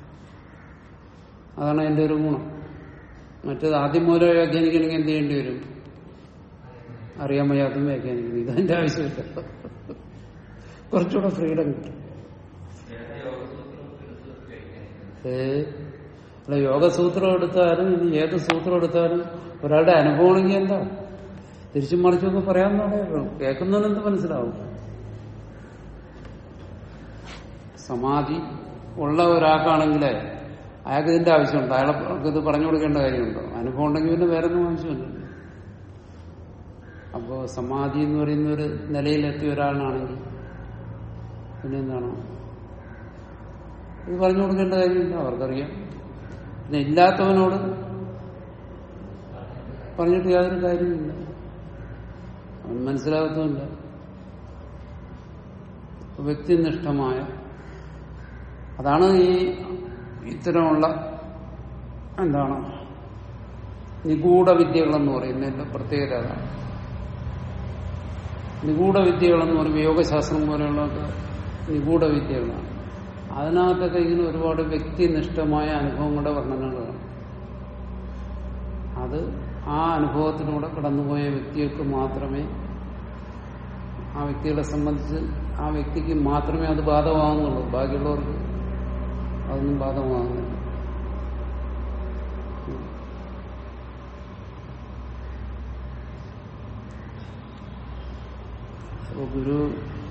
അതാണ് അതിന്റെ ഒരു ഗുണം മറ്റേത് ആദ്യം മുതലേ വ്യാഖ്യാനിക്കണമെങ്കിൽ എന്ത് ചെയ്യേണ്ടി വരും അറിയാൻ വയ്യാത്തും വ്യാഖ്യാനിക്കണം ഇതെന്റെ ആവശ്യമില്ല കുറച്ചുകൂടെ ഫ്രീഡം കിട്ടും ഏ അല്ല യോഗസൂത്രം എടുത്താലും ഇനി ഏത് സൂത്രം എടുത്താലും ഒരാളുടെ അനുഭവമാണെങ്കിൽ എന്താ തിരിച്ചും മറിച്ചൊക്കെ പറയാമെന്നാണ് കേൾക്കുന്നവനെന്ത് മനസ്സിലാവും സമാധി ഉള്ള ഒരാൾക്കാണെങ്കിലേ അയാൾക്ക് ഇതിന്റെ ആവശ്യമുണ്ട് അയാൾക്ക് ഇത് പറഞ്ഞു കൊടുക്കേണ്ട കാര്യമുണ്ടോ അനുഭവം ഉണ്ടെങ്കിൽ പിന്നെ വേറെ ഒന്നും ആവശ്യമില്ല അപ്പോ സമാധി എന്ന് പറയുന്ന ഒരു നിലയിലെത്തിയ ഒരാളാണെങ്കിൽ പിന്നെ എന്താണ് ഇത് പറഞ്ഞു കൊടുക്കേണ്ട കാര്യമില്ല അവർക്കറിയാം പിന്നെ ഇല്ലാത്തവനോട് പറഞ്ഞിട്ട് യാതൊരു കാര്യമില്ല അവൻ മനസ്സിലാകത്തുമില്ല വ്യക്തിനിഷ്ഠമായ അതാണ് ഈ ഇത്തരമുള്ള എന്താണ് നിഗൂഢ വിദ്യകളെന്ന് പറയുന്നതിന്റെ പ്രത്യേകത അതാണ് നിഗൂഢ വിദ്യകളെന്ന് പറയുമ്പോൾ യോഗശാസ്ത്രം പോലെയുള്ളതൊക്കെ നിഗൂഢ വിദ്യകളാണ് അതിനകത്തൊക്കെ ഇങ്ങനെ ഒരുപാട് വ്യക്തിനിഷ്ഠമായ അനുഭവങ്ങളുടെ വർണ്ണനകളാണ് അത് ആ അനുഭവത്തിലൂടെ കടന്നുപോയ വ്യക്തിക്ക് മാത്രമേ ആ വ്യക്തികളെ സംബന്ധിച്ച് ആ വ്യക്തിക്ക് മാത്രമേ അത് ബാധകമാകുന്നുള്ളൂ ബാക്കിയുള്ളവർക്ക് അതൊന്നും ബാധകമാകുന്നില്ല അപ്പൊ ഗുരു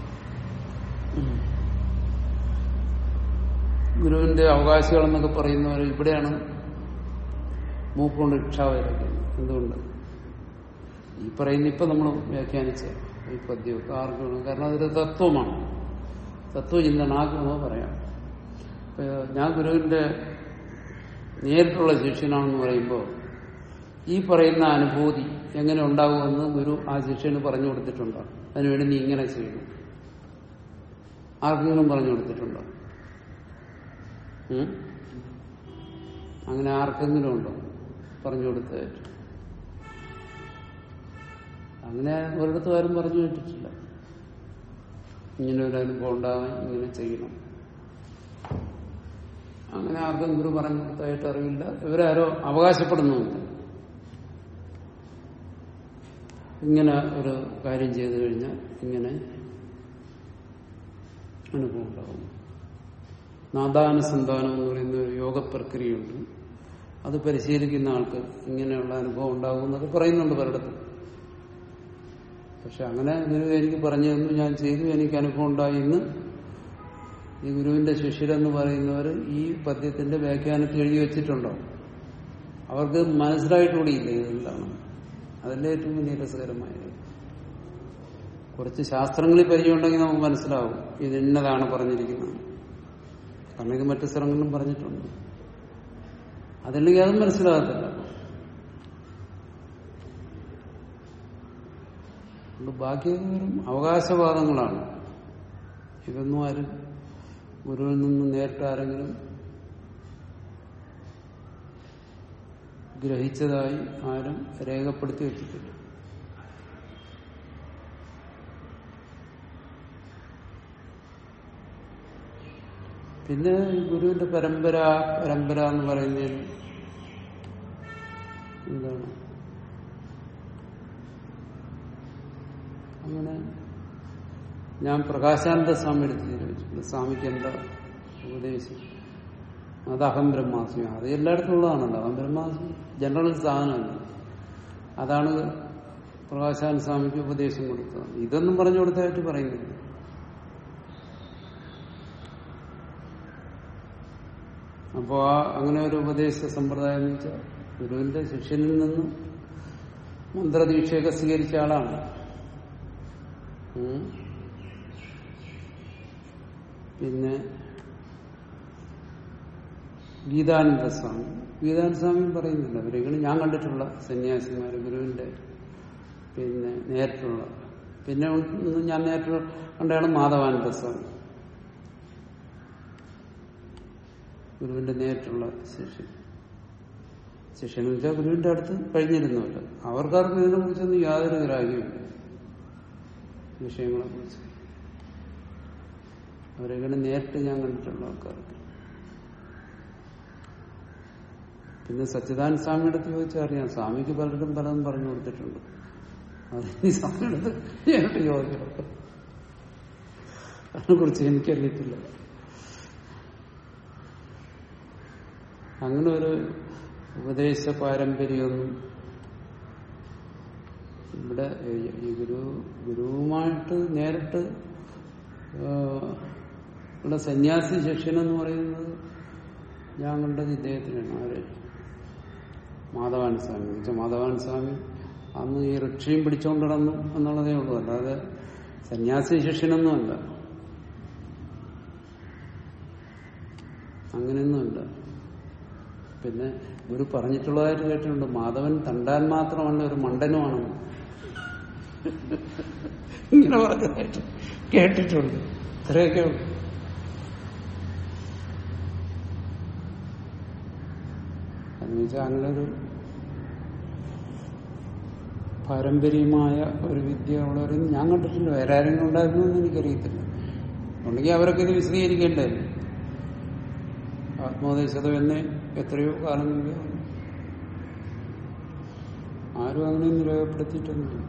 ഗുരുവിന്റെ അവകാശികളെന്നൊക്കെ പറയുന്നവർ ഇവിടെയാണ് മൂക്കുകൊണ്ട് ഇക്ഷ വരയ്ക്കുന്നത് എന്തുകൊണ്ട് ഈ പറയുന്ന ഇപ്പൊ നമ്മൾ വ്യാഖ്യാനിച്ച ഈ പദ്യമൊക്കെ ആർക്കും കാരണം അതൊരു തത്വമാണ് തത്വചിന്തനാക്കുമെന്നോ പറയാം ഇപ്പൊ ഞാൻ ഗുരുവിന്റെ നേരിട്ടുള്ള ശിഷ്യനാണെന്ന് പറയുമ്പോൾ ഈ പറയുന്ന അനുഭൂതി എങ്ങനെ ഉണ്ടാകുമെന്ന് ഗുരു ആ ശിഷ്യന് പറഞ്ഞു കൊടുത്തിട്ടുണ്ടോ അതിനുവേണ്ടി നീ ഇങ്ങനെ ചെയ്യണം ആർക്കെങ്കിലും പറഞ്ഞു കൊടുത്തിട്ടുണ്ടോ ഉം? അങ്ങനെ ആർക്കെങ്കിലും ഉണ്ടോ പറഞ്ഞു കൊടുത്തതായിട്ട് അങ്ങനെ ഒരിടത്തും ആരും പറഞ്ഞു കേട്ടിട്ടില്ല ഇങ്ങനെ ഒരു അനുഭവം ഉണ്ടാകാൻ ഇങ്ങനെ ചെയ്യണം അങ്ങനെ ആർക്കും ഗുരു പറഞ്ഞു കൊടുത്തതായിട്ട് അറിവില്ല ഇവരാരോ അവകാശപ്പെടുന്നുമില്ല ഇങ്ങനെ ഒരു കാര്യം ചെയ്തു കഴിഞ്ഞാൽ ഇങ്ങനെ അനുഭവം ഉണ്ടാകും നാദാനുസന്ധാനം എന്ന് പറയുന്ന ഒരു യോഗ പ്രക്രിയയുണ്ട് അത് പരിശീലിക്കുന്ന ആൾക്ക് ഇങ്ങനെയുള്ള അനുഭവം ഉണ്ടാകും എന്നൊക്കെ പറയുന്നുണ്ട് പലയിടത്തും പക്ഷെ അങ്ങനെ ഗുരു എനിക്ക് പറഞ്ഞു തന്നു ഞാൻ ചെയ്തു എനിക്ക് അനുഭവം ഉണ്ടായി എന്ന് ഈ ഗുരുവിന്റെ ശിഷ്യരെന്ന് പറയുന്നവർ ഈ പദ്യത്തിന്റെ വ്യാഖ്യാനത്തിൽ എഴുതി വെച്ചിട്ടുണ്ടോ അവർക്ക് മനസ്സിലായിട്ടുകൂടിയില്ല ഇതെന്താണ് അതല്ലേ ഏറ്റവും വലിയ രസകരമായത് കുറച്ച് ശാസ്ത്രങ്ങളിൽ പരിചയമുണ്ടെങ്കിൽ നമുക്ക് മനസ്സിലാവും ഇത് ഇന്നതാണ് പറഞ്ഞിരിക്കുന്നത് കാരണം ഇത് മറ്റു സ്ഥലങ്ങളിലും പറഞ്ഞിട്ടുണ്ട് അതല്ലെങ്കിൽ അതും മനസ്സിലാകത്തില്ല അതുകൊണ്ട് ബാക്കിയൊക്കെ വെറും അവകാശവാദങ്ങളാണ് ഇതൊന്നും ആരും ഗുരുവിൽ നിന്ന് നേരിട്ട് ആരെങ്കിലും ഗ്രഹിച്ചതായി ആരും രേഖപ്പെടുത്തി വെച്ചിട്ടില്ല പിന്നെ ഈ ഗുരുവിന്റെ പരമ്പര പരമ്പര എന്ന് പറയുന്നതിൽ എന്താണ് അങ്ങനെ ഞാൻ പ്രകാശാനന്ദ സ്വാമി എടുത്ത് ചോദിച്ചിട്ടുണ്ട് സ്വാമിക്ക് എന്താ ഉപദേശം അത് അഹം ബ്രഹ്മാസ്മി അത് എല്ലായിടത്തും ഉള്ളതാണല്ലോ അഹം ബ്രഹ്മാസ്മി ജനറൽ സാധനമല്ല അതാണ് പ്രകാശാനന്ദ സ്വാമിക്ക് ഉപദേശം കൊടുത്തത് ഇതൊന്നും പറഞ്ഞു കൊടുത്തതായിട്ട് പറയുന്നില്ല അപ്പോ ആ അങ്ങനെ ഒരു ഉപദേശ സമ്പ്രദായം എന്ന് വെച്ചാൽ ഗുരുവിന്റെ ശിഷ്യനിൽ നിന്നും മന്ത്രദീക്ഷയൊക്കെ സ്വീകരിച്ച ആളാണ് ഉം. പിന്നെ ഗീതാനന്ദ സ്വാമി ഗീതാനന്ദ സ്വാമി പറയുന്നില്ല അവരെങ്ങനെ ഞാൻ കണ്ടിട്ടുള്ള സന്യാസിമാർ ഗുരുവിന്റെ പിന്നെ നേരിട്ടുള്ള പിന്നെ ഒന്ന് ഞാൻ നേരിട്ട് കണ്ടാണ് മാധവാനന്ദ സ്വാമി ഗുരുവിന്റെ നേരിട്ടുള്ള ശിഷ്യൻ ശിഷ്യൻ എന്ന് വെച്ചാൽ ഗുരുവിന്റെ അടുത്ത് കഴിഞ്ഞിരുന്നവര് അവർക്കാർക്കും ഇതിനെ കുറിച്ചൊന്നും യാതൊരു ഗ്രാഹ്യമില്ല വിഷയങ്ങളെ കുറിച്ച് അവരെങ്ങനെ നേരിട്ട് ഞാൻ കണ്ടിട്ടുള്ള ആൾക്കാർക്ക് പിന്നെ സച്ചിദാനന്ദ സ്വാമിയുടെ അടുത്ത് ചോദിച്ചാൽ അറിയാം സ്വാമിക്ക് പലരും പലതും പറഞ്ഞു കൊടുത്തിട്ടുണ്ട് അത് ഈ സ്വാമിയുടെ അടുത്ത് നേരിട്ട് ചോദിക്കണം അതിനെ കുറിച്ച് എനിക്കറിയത്തില്ല അങ്ങനെ ഒരു ഉപദേശ പാരമ്പര്യമൊന്നും ഇവിടെ ഈ ഗുരു ഗുരുവുമായിട്ട് നേരിട്ട് ആ, ഇവിടെ സന്യാസി ശിഷ്യനെന്ന് പറയുന്നത് ഞാൻ കണ്ടത് ഇദ്ദേഹത്തിനാണ് ആര് മാധവാൻ സ്വാമി എന്ന് വെച്ചാൽ മാധവാൻ സ്വാമി അന്ന് ഈ റിക്ഷയും പിടിച്ചോണ്ട് നടന്നു എന്നുള്ളതേ ഉള്ളൂ അല്ലാതെ സന്യാസി ശിഷ്യനൊന്നുമല്ല അങ്ങനെയൊന്നുമില്ല പിന്നെ ഗുരു പറഞ്ഞിട്ടുള്ളതായിട്ട് കേട്ടിട്ടുണ്ട് മാധവൻ തണ്ടാൻ മാത്രമല്ല ഒരു മണ്ടനുമാണെന്ന് ഇങ്ങനെ പറഞ്ഞതായിട്ട് കേട്ടിട്ടുണ്ട് ഇത്രയൊക്കെ ഉള്ളു എന്ന് വെച്ചാൽ അങ്ങനെ ഒരു പാരമ്പര്യമായ ഒരു വിദ്യ ഉള്ളവരൊന്നും ഞാൻ കണ്ടിട്ടില്ല വേറെ ആരെങ്കിലും ഉണ്ടായിരുന്നു എന്ന് എനിക്കറിയത്തില്ല ഉണ്ടെങ്കിൽ അവരൊക്കെ ഇത് വിശദീകരിക്കേണ്ടേ ആത്മോദേശത എന്നെ എത്രയോ കാലം മുമ്പേ വന്നു. ആരും അങ്ങനെയൊന്നും രേഖപ്പെടുത്തിയിട്ടൊന്നും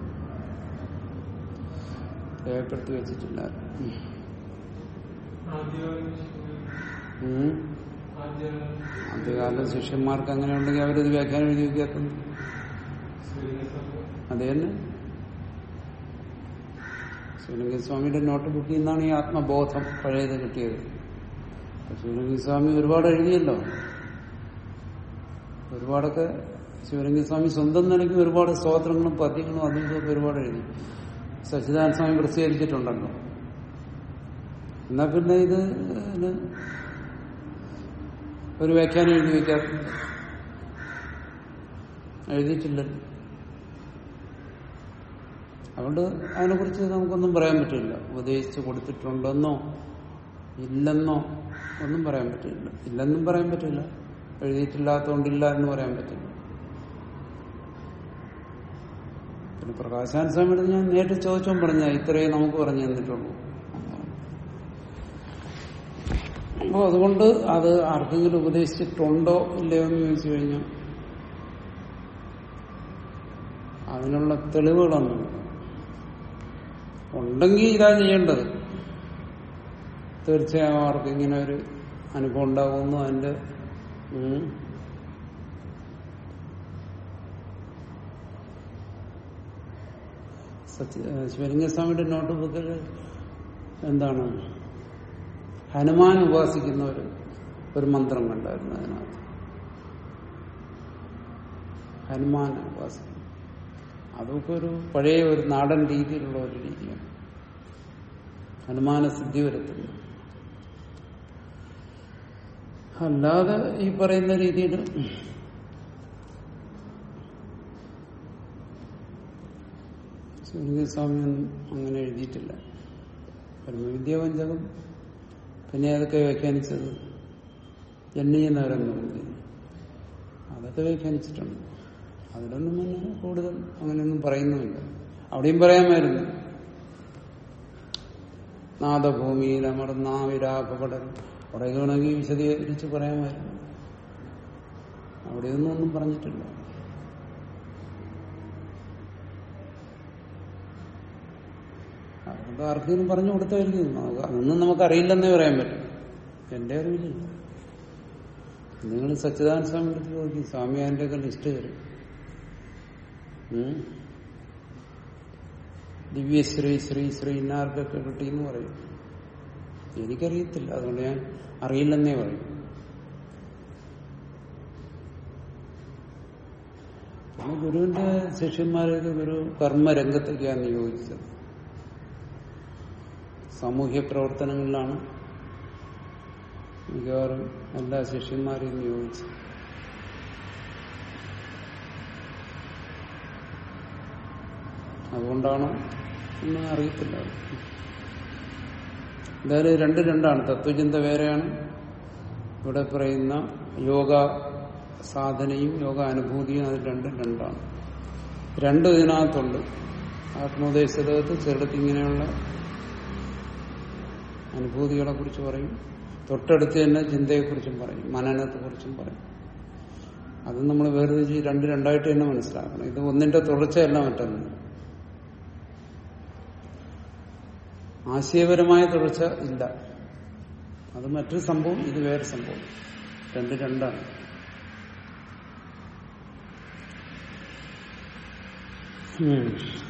രേഖപ്പെടുത്തി വെച്ചിട്ടില്ല ഉം. ആദ്യകാല ശിഷ്യന്മാർക്ക് അങ്ങനെ ഉണ്ടെങ്കിൽ അവരത് വ്യാഖ്യാനം എഴുതി വെക്കാത്തുന്നു അത് തന്നെ ശ്രീലിംഗസ്വാമിയുടെ നോട്ട് ബുക്കിൽ നിന്നാണ് ഈ ആത്മബോധം പഴയത് കിട്ടിയത് ശിവലിംഗസ്വാമി ഒരുപാട് എഴുതിയല്ലോ ഒരുപാടൊക്കെ ശിവലിംഗസ്വാമി സ്വന്തം നിലയ്ക്ക് ഒരുപാട് സ്തോത്രങ്ങളും പദ്യങ്ങളും അതും ഇതൊക്കെ ഒരുപാട് എഴുതി സച്ചിദാനന്ദ സ്വാമി പ്രസിദ്ധീകരിച്ചിട്ടുണ്ടല്ലോ എന്നാ പിന്നെ ഇത് ഇതിന് ഒരു വ്യാഖ്യാനം എഴുതി വെക്കാത്ത എഴുതിയിട്ടില്ലല്ലോ അതുകൊണ്ട് അതിനെക്കുറിച്ച് നമുക്കൊന്നും പറയാൻ പറ്റില്ല ഉപദേശിച്ച് കൊടുത്തിട്ടുണ്ടെന്നോ ഇല്ലെന്നോ ഒന്നും പറയാൻ പറ്റില്ല ഇല്ലെന്നും പറയാൻ പറ്റില്ല എഴുതിയിട്ടില്ലാത്തതുകൊണ്ടില്ല എന്ന് പറയാൻ പറ്റില്ല പിന്നെ പ്രകാശാൻ സ്വാമിയുടെ ഞാൻ നേരിട്ട് ചോദിച്ചോ പറഞ്ഞ ഇത്രയും നമുക്ക് പറഞ്ഞു തന്നിട്ടുള്ളൂ അപ്പോൾ അതുകൊണ്ട് അത് ആർക്കെങ്കിലും ഉപദേശിച്ചിട്ടുണ്ടോ ഇല്ലയോ എന്ന് ചോദിച്ചു കഴിഞ്ഞാൽ അതിനുള്ള തെളിവുകളൊന്നും ഉണ്ടെങ്കിൽ ഇതാ ചെയ്യേണ്ടത് തീർച്ചയായും അവർക്ക് ഇങ്ങനെ ഒരു അനുഭവം ഉണ്ടാകുന്നു അതിന്റെ ഉം, സത്യ ശിവലിംഗസ്വാമിയുടെ നോട്ട് ബുക്കിൽ എന്താണ് ഹനുമാൻ ഉപാസിക്കുന്ന ഒരു ഒരു മന്ത്രം കണ്ടായിരുന്നു അതിനകത്ത് ഹനുമാൻ ഉപാസിക്കുന്നു അതൊക്കെ ഒരു പഴയ ഒരു നാടൻ രീതിയിലുള്ള ഒരു രീതിയാണ് ഹനുമാന സിദ്ധി വരുത്തുന്നു അല്ലാതെ ഈ പറയുന്ന രീതിയിൽ സ്വാമിയൊന്നും അങ്ങനെ എഴുതിയിട്ടില്ല ബ്രഹ്മവിദ്യാപഞ്ചകം പിന്നെ അതൊക്കെ വ്യാഖ്യാനിച്ചത് ജന്മീയനവരെന്ന് പറഞ്ഞു അതൊക്കെ വ്യാഖ്യാനിച്ചിട്ടുണ്ട് അതിലൊന്നും പിന്നെ കൂടുതൽ അങ്ങനെയൊന്നും പറയുന്നുമില്ല അവിടെയും പറയാമായിരുന്നു നാദഭൂമിയിൽ അമർന്നാ വിരാപകടൽ അവിടെ വേണമെങ്കിൽ വിശദീകരിച്ച് പറയാമായിരുന്നു അവിടെയൊന്നും ഒന്നും പറഞ്ഞിട്ടില്ല അതുകൊണ്ട് ആർക്കെങ്കിലും പറഞ്ഞു കൊടുത്തായിരിക്കും നമുക്ക് അതൊന്നും നമുക്കറിയില്ലെന്നേ പറയാൻ പറ്റും എന്റെ അറിവില്ല നിങ്ങൾ സച്ചിദാനന്ദ സ്വാമി എടുത്ത് നോക്കി സ്വാമി അതിന്റെ ഒക്കെ ലിസ്റ്റ് തരും ഉം. ദിവ്യശ്രീ ശ്രീ ശ്രീ ഇന്നാർക്കൊക്കെ കിട്ടിയെന്ന് പറയും എനിക്കറിയത്തില്ല അതുകൊണ്ട് ഞാൻ അറിയില്ലെന്നേ പറയും പിന്നെ ഗുരുവിന്റെ ശിഷ്യന്മാരൊക്കെ ഗുരു കർമ്മരംഗത്തേക്കാണ് നിയോഗിച്ചത് സാമൂഹ്യ പ്രവർത്തനങ്ങളിലാണ് മിക്കവാറും എല്ലാ ശിഷ്യന്മാരെയും നിയോഗിച്ചത് അതുകൊണ്ടാണ് എന്ന് അറിയത്തില്ല എന്തായാലും രണ്ട് രണ്ടാണ് തത്വചിന്ത വേറെയാണ് ഇവിടെ പറയുന്ന യോഗ സാധനയും യോഗ അനുഭൂതിയും അത് രണ്ടും രണ്ടാണ് രണ്ടും ഇതിനകത്തുണ്ട് ആത്മോദേശത്ത് ചെറുത്ത് ഇങ്ങനെയുള്ള അനുഭൂതികളെ കുറിച്ച് പറയും തൊട്ടടുത്ത് തന്നെ ചിന്തയെക്കുറിച്ചും പറയും മനനത്തെക്കുറിച്ചും പറയും അത് നമ്മൾ വേർതിരിച്ച് രണ്ട് രണ്ടായിട്ട് തന്നെ മനസ്സിലാക്കണം ഇത് ഒന്നിന്റെ തുടർച്ചയല്ല മറ്റൊന്ന് ആശയപരമായ തുടർച്ച ഇല്ല അത് മറ്റൊരു സംഭവം ഇത് വേറെ സംഭവം രണ്ട് രണ്ടാണ് ഉം